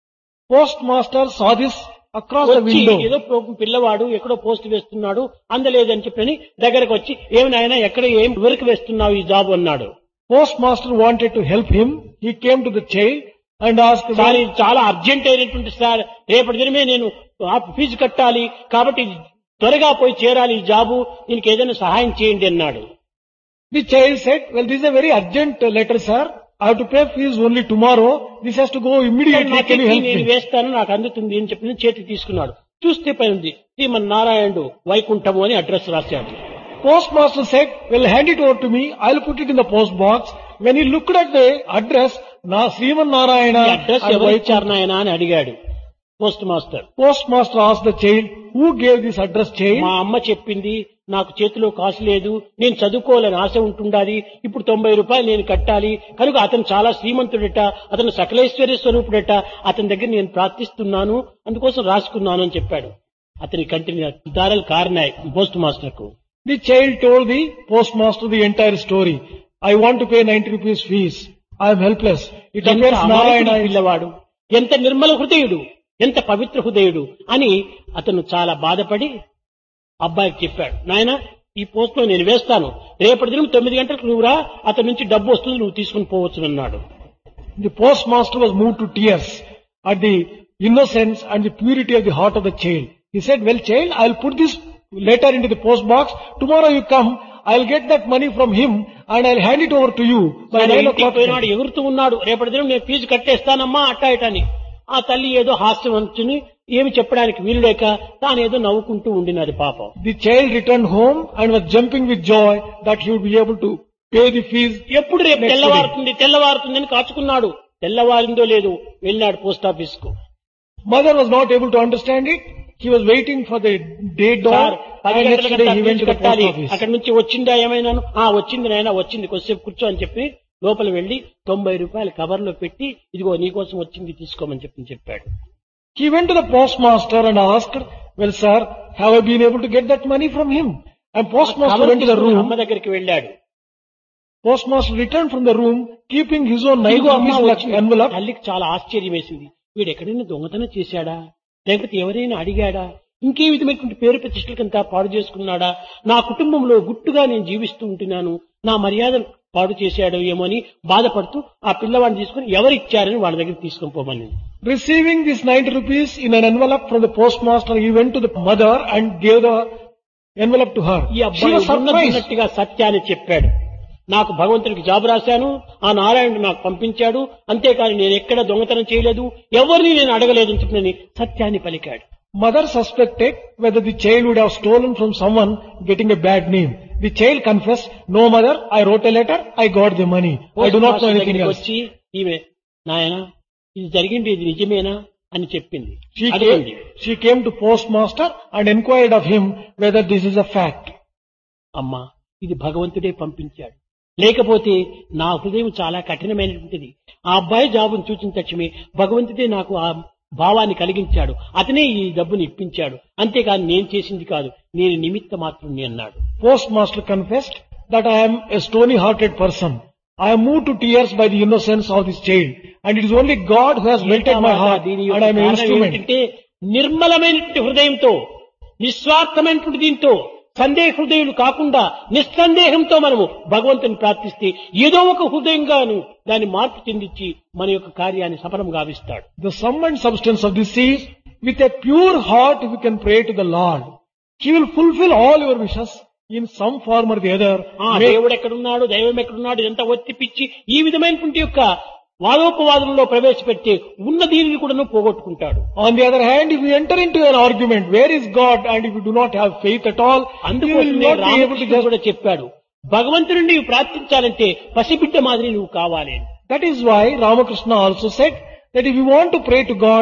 Postmaster saw this across the వచ్చి window. ఏదో పో- పిల్లవాడు ఎక్కడో పోస్ట్ వేస్తున్నాడు అందలేదని చెప్పని దగ్గరకు వచ్చి ఏమి నాయన ఎక్కడ ఏం ఎవరికి వేస్తున్నావు ఈ జాబ్ అన్నాడు Postmaster wanted to help him. He came to the child and asked, sir well, ఇది చాలా అర్జెంట్ అయినటువంటి సార్ రేపటి దినమే నేను ఆ ఫీజు కట్టాలి కాబట్టి ఇది త్వరగా పోయి చేరాలి ఈ జాబు దీనికి ఏదైనా సహాయం చేయండి అన్నాడు the child said, well, this is a very urgent uh, letter, sir. I have to pay fees only tomorrow. This has to go immediately. నా Can you చెక్కి help నేను me? వేస్తాను నాకు అందుతుంది అని చెప్పి చేతికి తీసుకున్నాడు చూస్తే పై ఉంది శ్రీమన్ నారాయణుడు వైకుంఠము అని అడ్రస్ రాశాడు Postmaster said, well, hand it over to me. I'll put it in the post box. When he looked at the address, Na Sriman ఈ Narayana, అడ్రస్ and ఎవరు Vaikuntha- ఇచ్చారు నాయన అని అడిగాడు postmaster Postmaster asked the child, who gave this address child? మా అమ్మ చెప్పింది నాకు చేతిలో కాసు లేదు నేను చదువుకోవాలని ఆశ ఉంటుండాలి ఇప్పుడు తొంభై రూపాయలు నేను కట్టాలి కనుక అతను చాలా శ్రీమంతుడట అతను సకలేశ్వర్య స్వరూపుడట అతని దగ్గర నేను ప్రార్థిస్తున్నాను అందుకోసం రాసుకున్నాను అని చెప్పాడు అతని కంటిని దారాలు కారినాయి పోస్ట్ మాస్టర్ కు The child told the postmaster the entire story. I want to pay 90 rupees fees. I am helpless. It ఎంత appears అమాయకుడు Narayana ఈ is పిల్లవాడు ఎంత నిర్మల హృదయుడు ఎంత పవిత్ర హృదయుడు అని అతను చాలా బాధపడి అబ్బాయికి చెప్పాడు నాయన ఈ పోస్ట్ లో నేను వేస్తాను రేపటి దినం తొమ్మిది గంటలకు నువ్వు రా అతని నుంచి డబ్బు వస్తుంది నువ్వు తీసుకుని పోవచ్చు అన్నాడు The postmaster was moved to tears at the innocence and the purity of the heart of the child. He said, well child, I'll put this letter into the post box. Tomorrow you come, I'll get that money from him and I'll hand it over to you by ఆయన 9 ఇంటికి o'clock. పోయినాడు ఎగురుతూ ఉన్నాడు రేపటి దినం నేను fee కట్టేస్తానమ్మా అట్టా ఇటని ఆ తల్లి ఏదో హాస్యం అంచుని ఏమి చెప్పడానికి వీలు లేక తాను ఏదో నవ్వుకుంటూ ఉండినది పాపం The child returned home and was jumping with joy that he would be able to pay the fees. ఎప్పుడు రేపు Next తెల్లవారుతుంది తెల్లవారుతుంది అని కాచుకున్నాడు తెల్లవారిందో లేదు వెళ్ళాడు పోస్ట్ ఆఫీస్ కు Mother was not able to understand it. He was waiting for the day dawn sir పది and next గంటలకు day he went to the post కట్టాలి office. అక్కడి నుంచి వచ్చిందా ఏమైనాను ఆ వచ్చింది నాయన వచ్చింది కొద్దిసేపు కూర్చో అని చెప్పి లోపల వెళ్లి తొంభై రూపాయలు కవర్ లో పెట్టి ఇదిగో నీకోసం వచ్చింది తీసుకోమని చెప్పి చెప్పాడు He went to the postmaster and asked, well sir, have I been able to get that money from him? And postmaster cover went to the తీసుకుని room. అమ్మ దగ్గరికి వెళ్ళాడు Postmaster returned from the room keeping his own 90 ఇదిగో అమ్మ rupees వచ్చింది. envelope. తల్లికి చాలా ఆశ్చర్యం వేసింది వీడు ఎక్కడైనా దొంగతనం చేశాడా లేకపోతే ఎవరైనా అడిగాడా ఇంకే విధమైనటువంటి పేరు ప్రతిష్టలకంతా పాడు చేసుకున్నాడా నా కుటుంబంలో గుట్టుగా నేను జీవిస్తూ ఉంటున్నాను నా మర్యాదలు పాడు చేశాడు ఏమో అని బాధపడుతూ ఆ పిల్లవాడిని తీసుకుని ఎవరిచ్చారని వాళ్ళ దగ్గర తీసుకొని పోమని Receiving this 90 rupees in an envelope from the postmaster, he went to the mother and gave the envelope to her. ఈ She అబ్బాయి was surprised. ఉన్నట్టుగా సత్యాన్ని చెప్పాడు నాకు భగవంతుడికి జాబ్ రాశాను ఆ నారాయణుడు నాకు పంపించాడు అంతేకాని నేను ఎక్కడ దొంగతనం చేయలేదు ఎవరిని నేను అడగలేదు అని చెప్పినని సత్యాన్ని పలికాడు Mother suspected whether the child would have stolen from someone getting a bad name. The child confessed, no mother, I wrote a letter, I got the money. I do not know postmaster anything దగ్గరికి else. వచ్చి ఈమె నాయన ఇది జరిగింది ఇది నిజమేనా అని చెప్పింది She అడిగింది came, she came to postmaster and inquired of him whether this is a fact. అమ్మా ఇది భగవంతుడే పంపించాడు లేకపోతే నా హృదయం చాలా కఠినమైనటువంటిది ఆ అబ్బాయి జాబును చూసిన తక్షణమే భగవంతుడే నాకు ఆ భావాన్ని కలిగించాడు అతనే ఈ డబ్బుని ఇప్పించాడు అంతేకాని నేను చేసింది కాదు నేను నిమిత్త మాత్రం అన్నాడు Postmaster confessed that I am a stony hearted person. I am moved to tears by the innocence of this child. And it is only God who has melted my heart దీని and యొక్క I am an కారణం instrument. ఏమిటంటే నిర్మలమైనటువంటి హృదయంతో నిస్వార్థమైనటువంటి దీంతో సందేహ హృదయులు కాకుండా నిస్సందేహంతో మనము భగవంతుని ప్రార్థిస్తే ఏదో ఒక హృదయంగాను దాన్ని మార్పు చెందించి మన యొక్క కార్యాన్ని సఫలం గావిస్తాడు The sum and substance of this is, with a pure heart if you can pray to the Lord, He will fulfill all your wishes in some form or the other. ఆ May- దేవుడు ఎక్కడున్నాడు దైవం ఎక్కడున్నాడు ఇదంతా ఒత్తిపిచ్చి ఈ విధమైనటువంటి యొక్క వాదోపవాదంలో ప్రవేశపెట్టి ఉన్న దీనిని కూడా పోగొట్టుకుంటాడు On the other hand, if you enter into an argument, where is God? And if you do not have faith at all, you will అందుకోసమే not be able to Ramakrishnudu just కూడా చెప్పాడు భగవంతుడిని నీవు ప్రార్థించాలంటే పసిబిడ్డ మాదిరి నువ్వు కావాలి అని. That is why Ramakrishna also said that if you want to pray to God,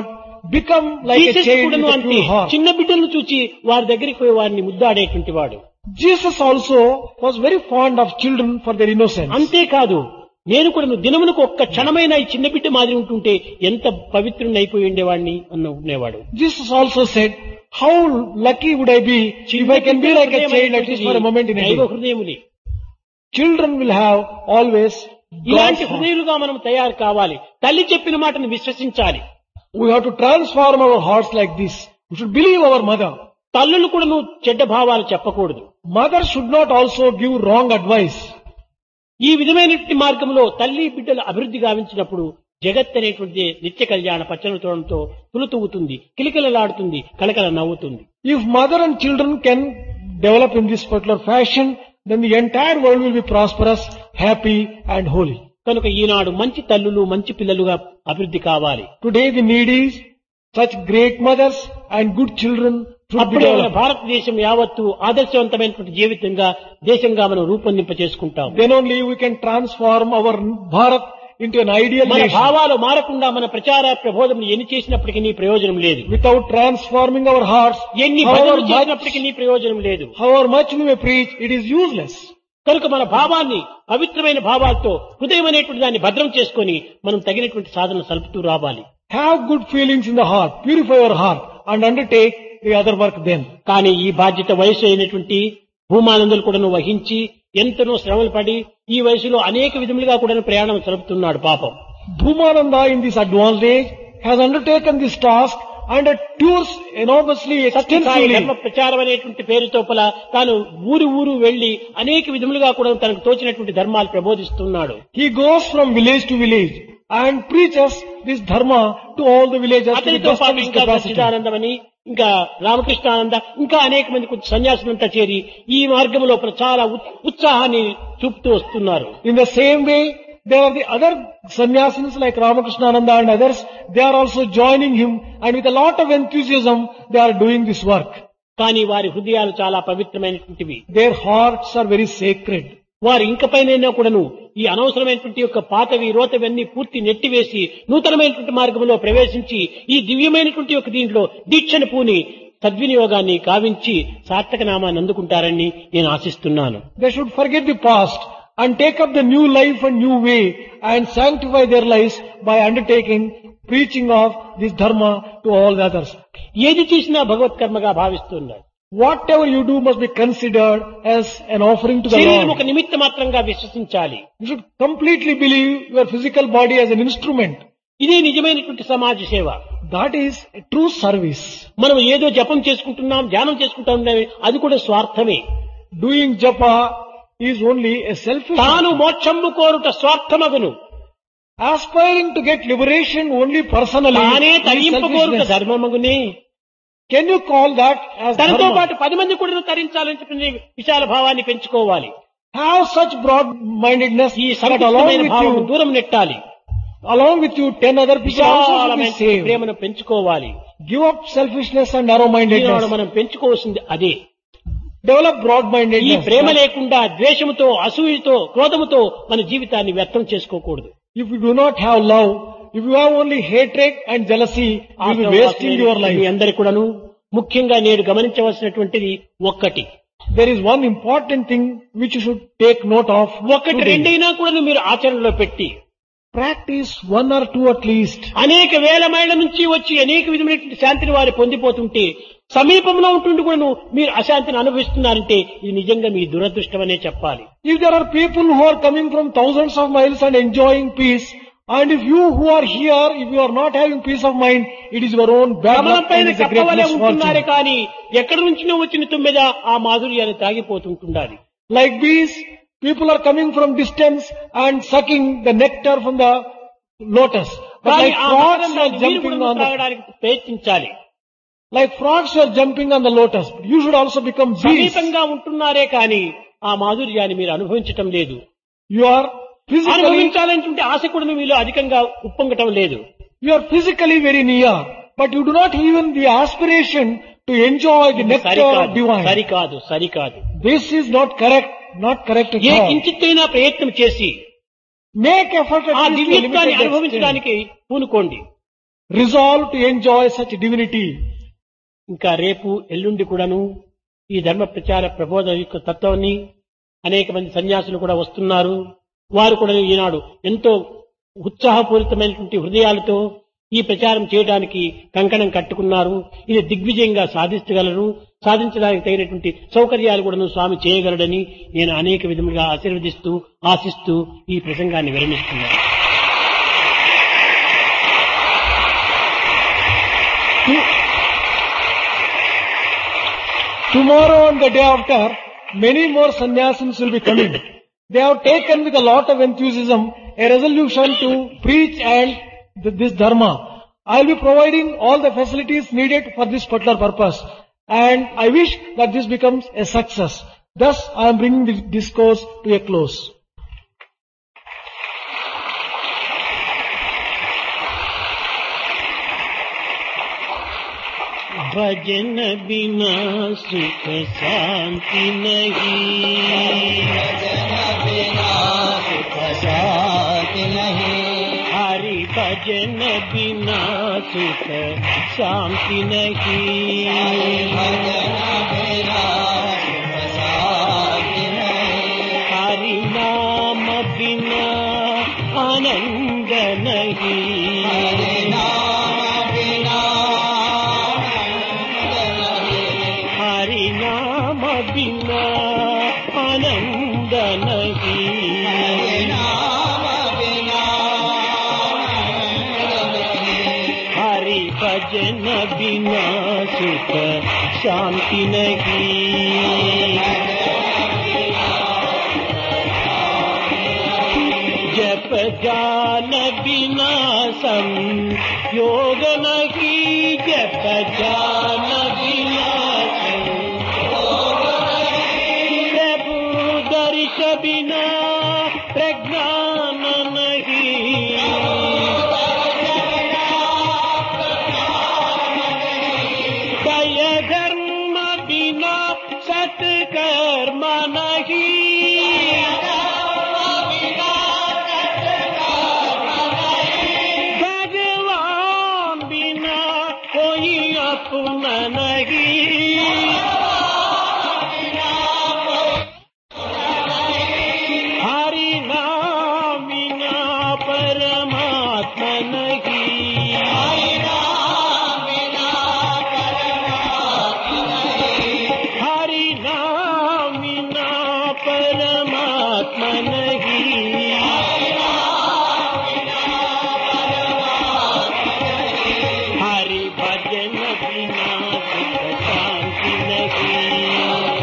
become like a Jesus child కూడాను with a అంతే pure heart. చిన్న బిడ్డలను చూచి వారి దగ్గరికి పోయి వారిని ముద్దాడేటువంటి వాడు Jesus also was very fond of children for their innocence. అంతేకాదు నేను కూడా నువ్వు దినమునకు ఒక్క క్షణమైన ఈ చిన్న బిడ్డ మాదిరి ఉంటుంటే ఎంత పవిత్రుని అయిపోయి ఉండేవాడిని అన్న ఉండేవాడు Jesus also said, how lucky would I be if I can be like a child at least for a moment in a దైవ day. హృదయముని Children will have always ఇలాంటి God's heart. హృదయులుగా మనం తయారు కావాలి తల్లి చెప్పిన మాటను విశ్వసించాలి We have to transform our hearts like this. We should believe our mother. తల్లులు కూడా నువ్వు చెడ్డ భావాలు చెప్పకూడదు Mother should not also give wrong advice. ఈ విధమైనటువంటి మార్గంలో తల్లి బిడ్డలు అభివృద్ధి గావించినప్పుడు జగత్ అనేటువంటి నిత్య కళ్యాణ పచ్చనతోడంతో తులుతూగుతుంది కిలకిలలాడుతుంది కలకల నవ్వుతుంది If mother and children can develop in this particular fashion, then the entire world will be prosperous, happy and holy. కనుక ఈనాడు మంచి తల్లులు మంచి పిల్లలుగా అభివృద్ధి కావాలి Today the need is such great mothers and good children should be అప్పుడే మన developed. భారతదేశం యావత్తు ఆదర్శవంతమైనటువంటి జీవితంగా దేశంగా మనం రూపొందింప చేసుకుంటాం Then only we can transform our Bharat into an ideal మన nation. భావాలు మారకుండా మన ప్రచార ప్రబోధం ఎన్ని చేసినప్పటికీ నీ ప్రయోజనం లేదు Without transforming our hearts, ఎన్ని however భజనలు much, చేసినప్పటికీ నీ ప్రయోజనం లేదు however much we may preach, it is useless. కనుక మన భావాన్ని పవిత్రమైన భావాలతో హృదయం అనేటువంటి దాన్ని భద్రం చేసుకొని మనం తగినటువంటి సాధన సలుపుతూ రావాలి Have good feelings in the heart, purify your heart and undertake the other work then. కానీ ఈ బాధ్యత వయసు అయినటువంటి భూమానందులు కూడాను వహించి ఎంతనో శ్రమలు పడి ఈ వయసులో అనేక విధములుగా కూడా ప్రయాణం సలుపుతున్నాడు పాపం Bhumananda in this advanced age has undertaken this task and it tours enormously Sathya Sai ధర్మ extensively. ప్రచారం అనేటువంటి పేరుతో పల తాను ఊరు ఊరు వెళ్లి అనేక విధములుగా కూడా తనకు తోచినటువంటి ధర్మాలు ప్రబోధిస్తున్నాడు He goes from village to village and preaches this dharma to all the villages to the అతనితో best of పాటు his ఇంకా capacity. సచ్చిదానందమని ఇంకా రామకృష్ణానంద ఇంకా అనేక మంది కొంచెం సన్యాసులంతా చేరి ఈ మార్గం లోపల చాలా ఉత్- ఉత్సాహాన్ని చూపుతూ వస్తున్నారు In the same way, there are the other sannyasins like Ramakrishnananda and others, they are also joining him and with a lot of enthusiasm they are doing this work. కానీ వారి హృదయాలు చాలా పవిత్రమైనటువంటివి Their hearts are very sacred. వారు ఇంకపైనైనా కూడాను ఈ అనవసరమైనటువంటి యొక్క పాతవి రోతవన్నీ పూర్తి నెట్టివేసి నూతనమైనటువంటి మార్గంలో ప్రవేశించి ఈ దివ్యమైనటువంటి యొక్క దీంట్లో దీక్షను పూని సద్వినియోగాన్ని కావించి సార్థక నామాన్ని అందుకుంటారని నేను ఆశిస్తున్నాను They should forget the past and take up the new life and new way and sanctify their lives by undertaking preaching of this dharma to all the others. ఏది చేసినా భగవత్కర్మగా భావిస్తున్నారు Whatever you do must be considered as an offering to the శరీరం ఒక Lord. నిమిత్త మాత్రంగా విశ్వసించాలి You should completely believe your physical body as an instrument. ఇదే నిజమైనటువంటి సమాజ సేవ That is a true service. మనం ఏదో జపం చేసుకుంటున్నాం ధ్యానం చేసుకుంటున్నాం అది కూడా స్వార్థమే Doing japa is only a selfish తాను act. మోక్షము కోరుట స్వార్థమగును Aspiring to get liberation only personally తానే is తరింపు కోరుట selfishness. ధర్మమగునే Can you call that as తనతో dharma? పాటు పది మంది కూడా తరించాలని చెప్పి విశాల భావాన్ని పెంచుకోవాలి Have such broad-mindedness ఈ that along సంకుచితమైన with భావం you, దూరం నెట్టాలి along with you, ten other people also should be విశాలమైన saved. ప్రేమను పెంచుకోవాలి Give up selfishness and Eenadu narrow-mindedness. మనం పెంచుకోవాల్సింది అదే Develop ఈ broad-mindedness. ప్రేమ లేకుండా ద్వేషముతో అసూయతో క్రోధముతో మన జీవితాన్ని వ్యర్థం చేసుకోకూడదు If you do not have love, if you have only hatred and jealousy, you will be wasting your me life. అందరి కూడాను ముఖ్యంగా నేడు గమనించవలసినటువంటిది ఒక్కటి There is one important thing which you should take note of. ఒకటి today. రెండైనా కూడా మీరు ఆచరణలో పెట్టి Practice one or two at least. అనేక వేల మైళ్ళ నుంచి వచ్చి అనేక విధమైనటువంటి శాంతిని వారు పొందిపోతుంటే సమీపంలో ఉంటుండి కూడా మీరు అశాంతిని అనుభవిస్తున్నారంటే ఇది నిజంగా మీ దురదృష్టం అనే చెప్పాలి If there are people who are coming from thousands of miles and enjoying peace, and if you who are here, if you are not having peace of mind, it is your own bad కమలం luck and పైన it's a great కప్పవలే ఉంటున్నారే misfortune. కానీ ఎక్కడి నుంచినో వచ్చిన తుమ్మెద ఆ మాధుర్యాన్ని తాగిపోతుంటుండాలి Like bees, people are coming from distance and sucking the nectar from the lotus. But కానీ like ఆ frogs మకరందాన్ని are మీరు jumping కూడా on the, తాగడానికి ప్రయత్నించాలి like frogs are jumping on the lotus. But you should also become bees. సమీపంగా ఉంటున్నారే కానీ ఆ మాధుర్యాన్ని మీరు అనుభవించటం లేదు You are physically, అనుభవించాలనుకుంటే ఆశ కూడా మీలో అధికంగా ఉప్పొంగటం లేదు you are physically very near, but you do not even the aspiration to enjoy the nectar of సరికాదు divine. సరికాదు సరికాదు This is not correct, not correct at A all. కించిత్తైనా ప్రయత్నం చేసి Make effort ఆ at least to దివ్యత్వాన్ని limited extent. అనుభవించడానికి పూనుకోండి resolve to enjoy such divinity. ఇంకా రేపు ఎల్లుండి కూడాను ఈ ధర్మ ప్రచార ప్రబోధ యొక్క తత్వాన్ని అనేక మంది సన్యాసులు కూడా వస్తున్నారు వారు కూడా ఈనాడు ఎంతో ఉత్సాహపూరితమైనటువంటి హృదయాలతో ఈ ప్రచారం చేయడానికి కంకణం కట్టుకున్నారు ఇది దిగ్విజయంగా సాధించగలరు సాధించడానికి తగినటువంటి సౌకర్యాలు కూడా స్వామి చేయగలడని నేను అనేక విధములుగా ఆశీర్వదిస్తూ ఆశిస్తూ ఈ ప్రసంగాన్ని విరమిస్తున్నాను Tomorrow and the day after, many more sannyasins will be coming. They have taken with a lot of enthusiasm a resolution to preach and th- this dharma. I will be providing all the facilities needed for this particular purpose. And I wish that this becomes a success. Thus, I am bringing this discourse to a close. भजन बिना सुख शांति नहीं हरि भजन बिना सुख शांति नहीं हरि नाम बिना आनंद नहीं हरि नाम बिना आनंद नहीं हरि भजन बिना सुख शांति नहीं जप जान बिना सम योग नहीं जप जान बिना प्रभु दर्श बिना प्रज्ञान नहीं दय धर्म बिना सत्कर्म नहीं भगवान बिना कोई अपना नहीं हरि नाम बिना परमात्मा नहीं हरि नाम बिना परमात्मा नहीं हरि भजन बिना सुख शांति नहीं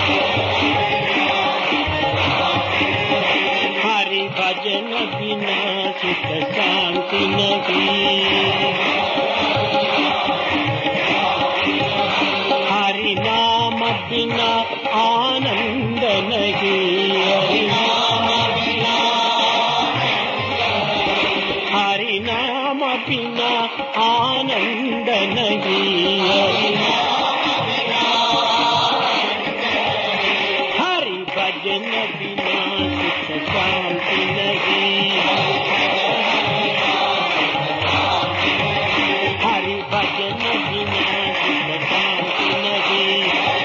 हरि भजन बिना सुख शांति नहीं हरि नाम बिना आनंद नहीं हरि नाम बिना हरि नाम बिना आनंद नहीं हरि भजन बिना सुख शांति नहीं हरि भजन बिना सुख शांति नहीं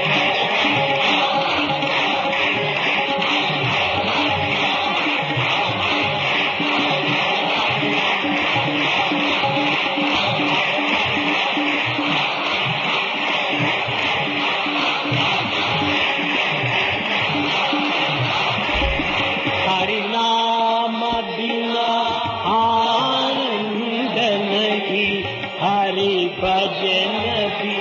हरि नाम बिना आनंद नहीं हरि भजन बिना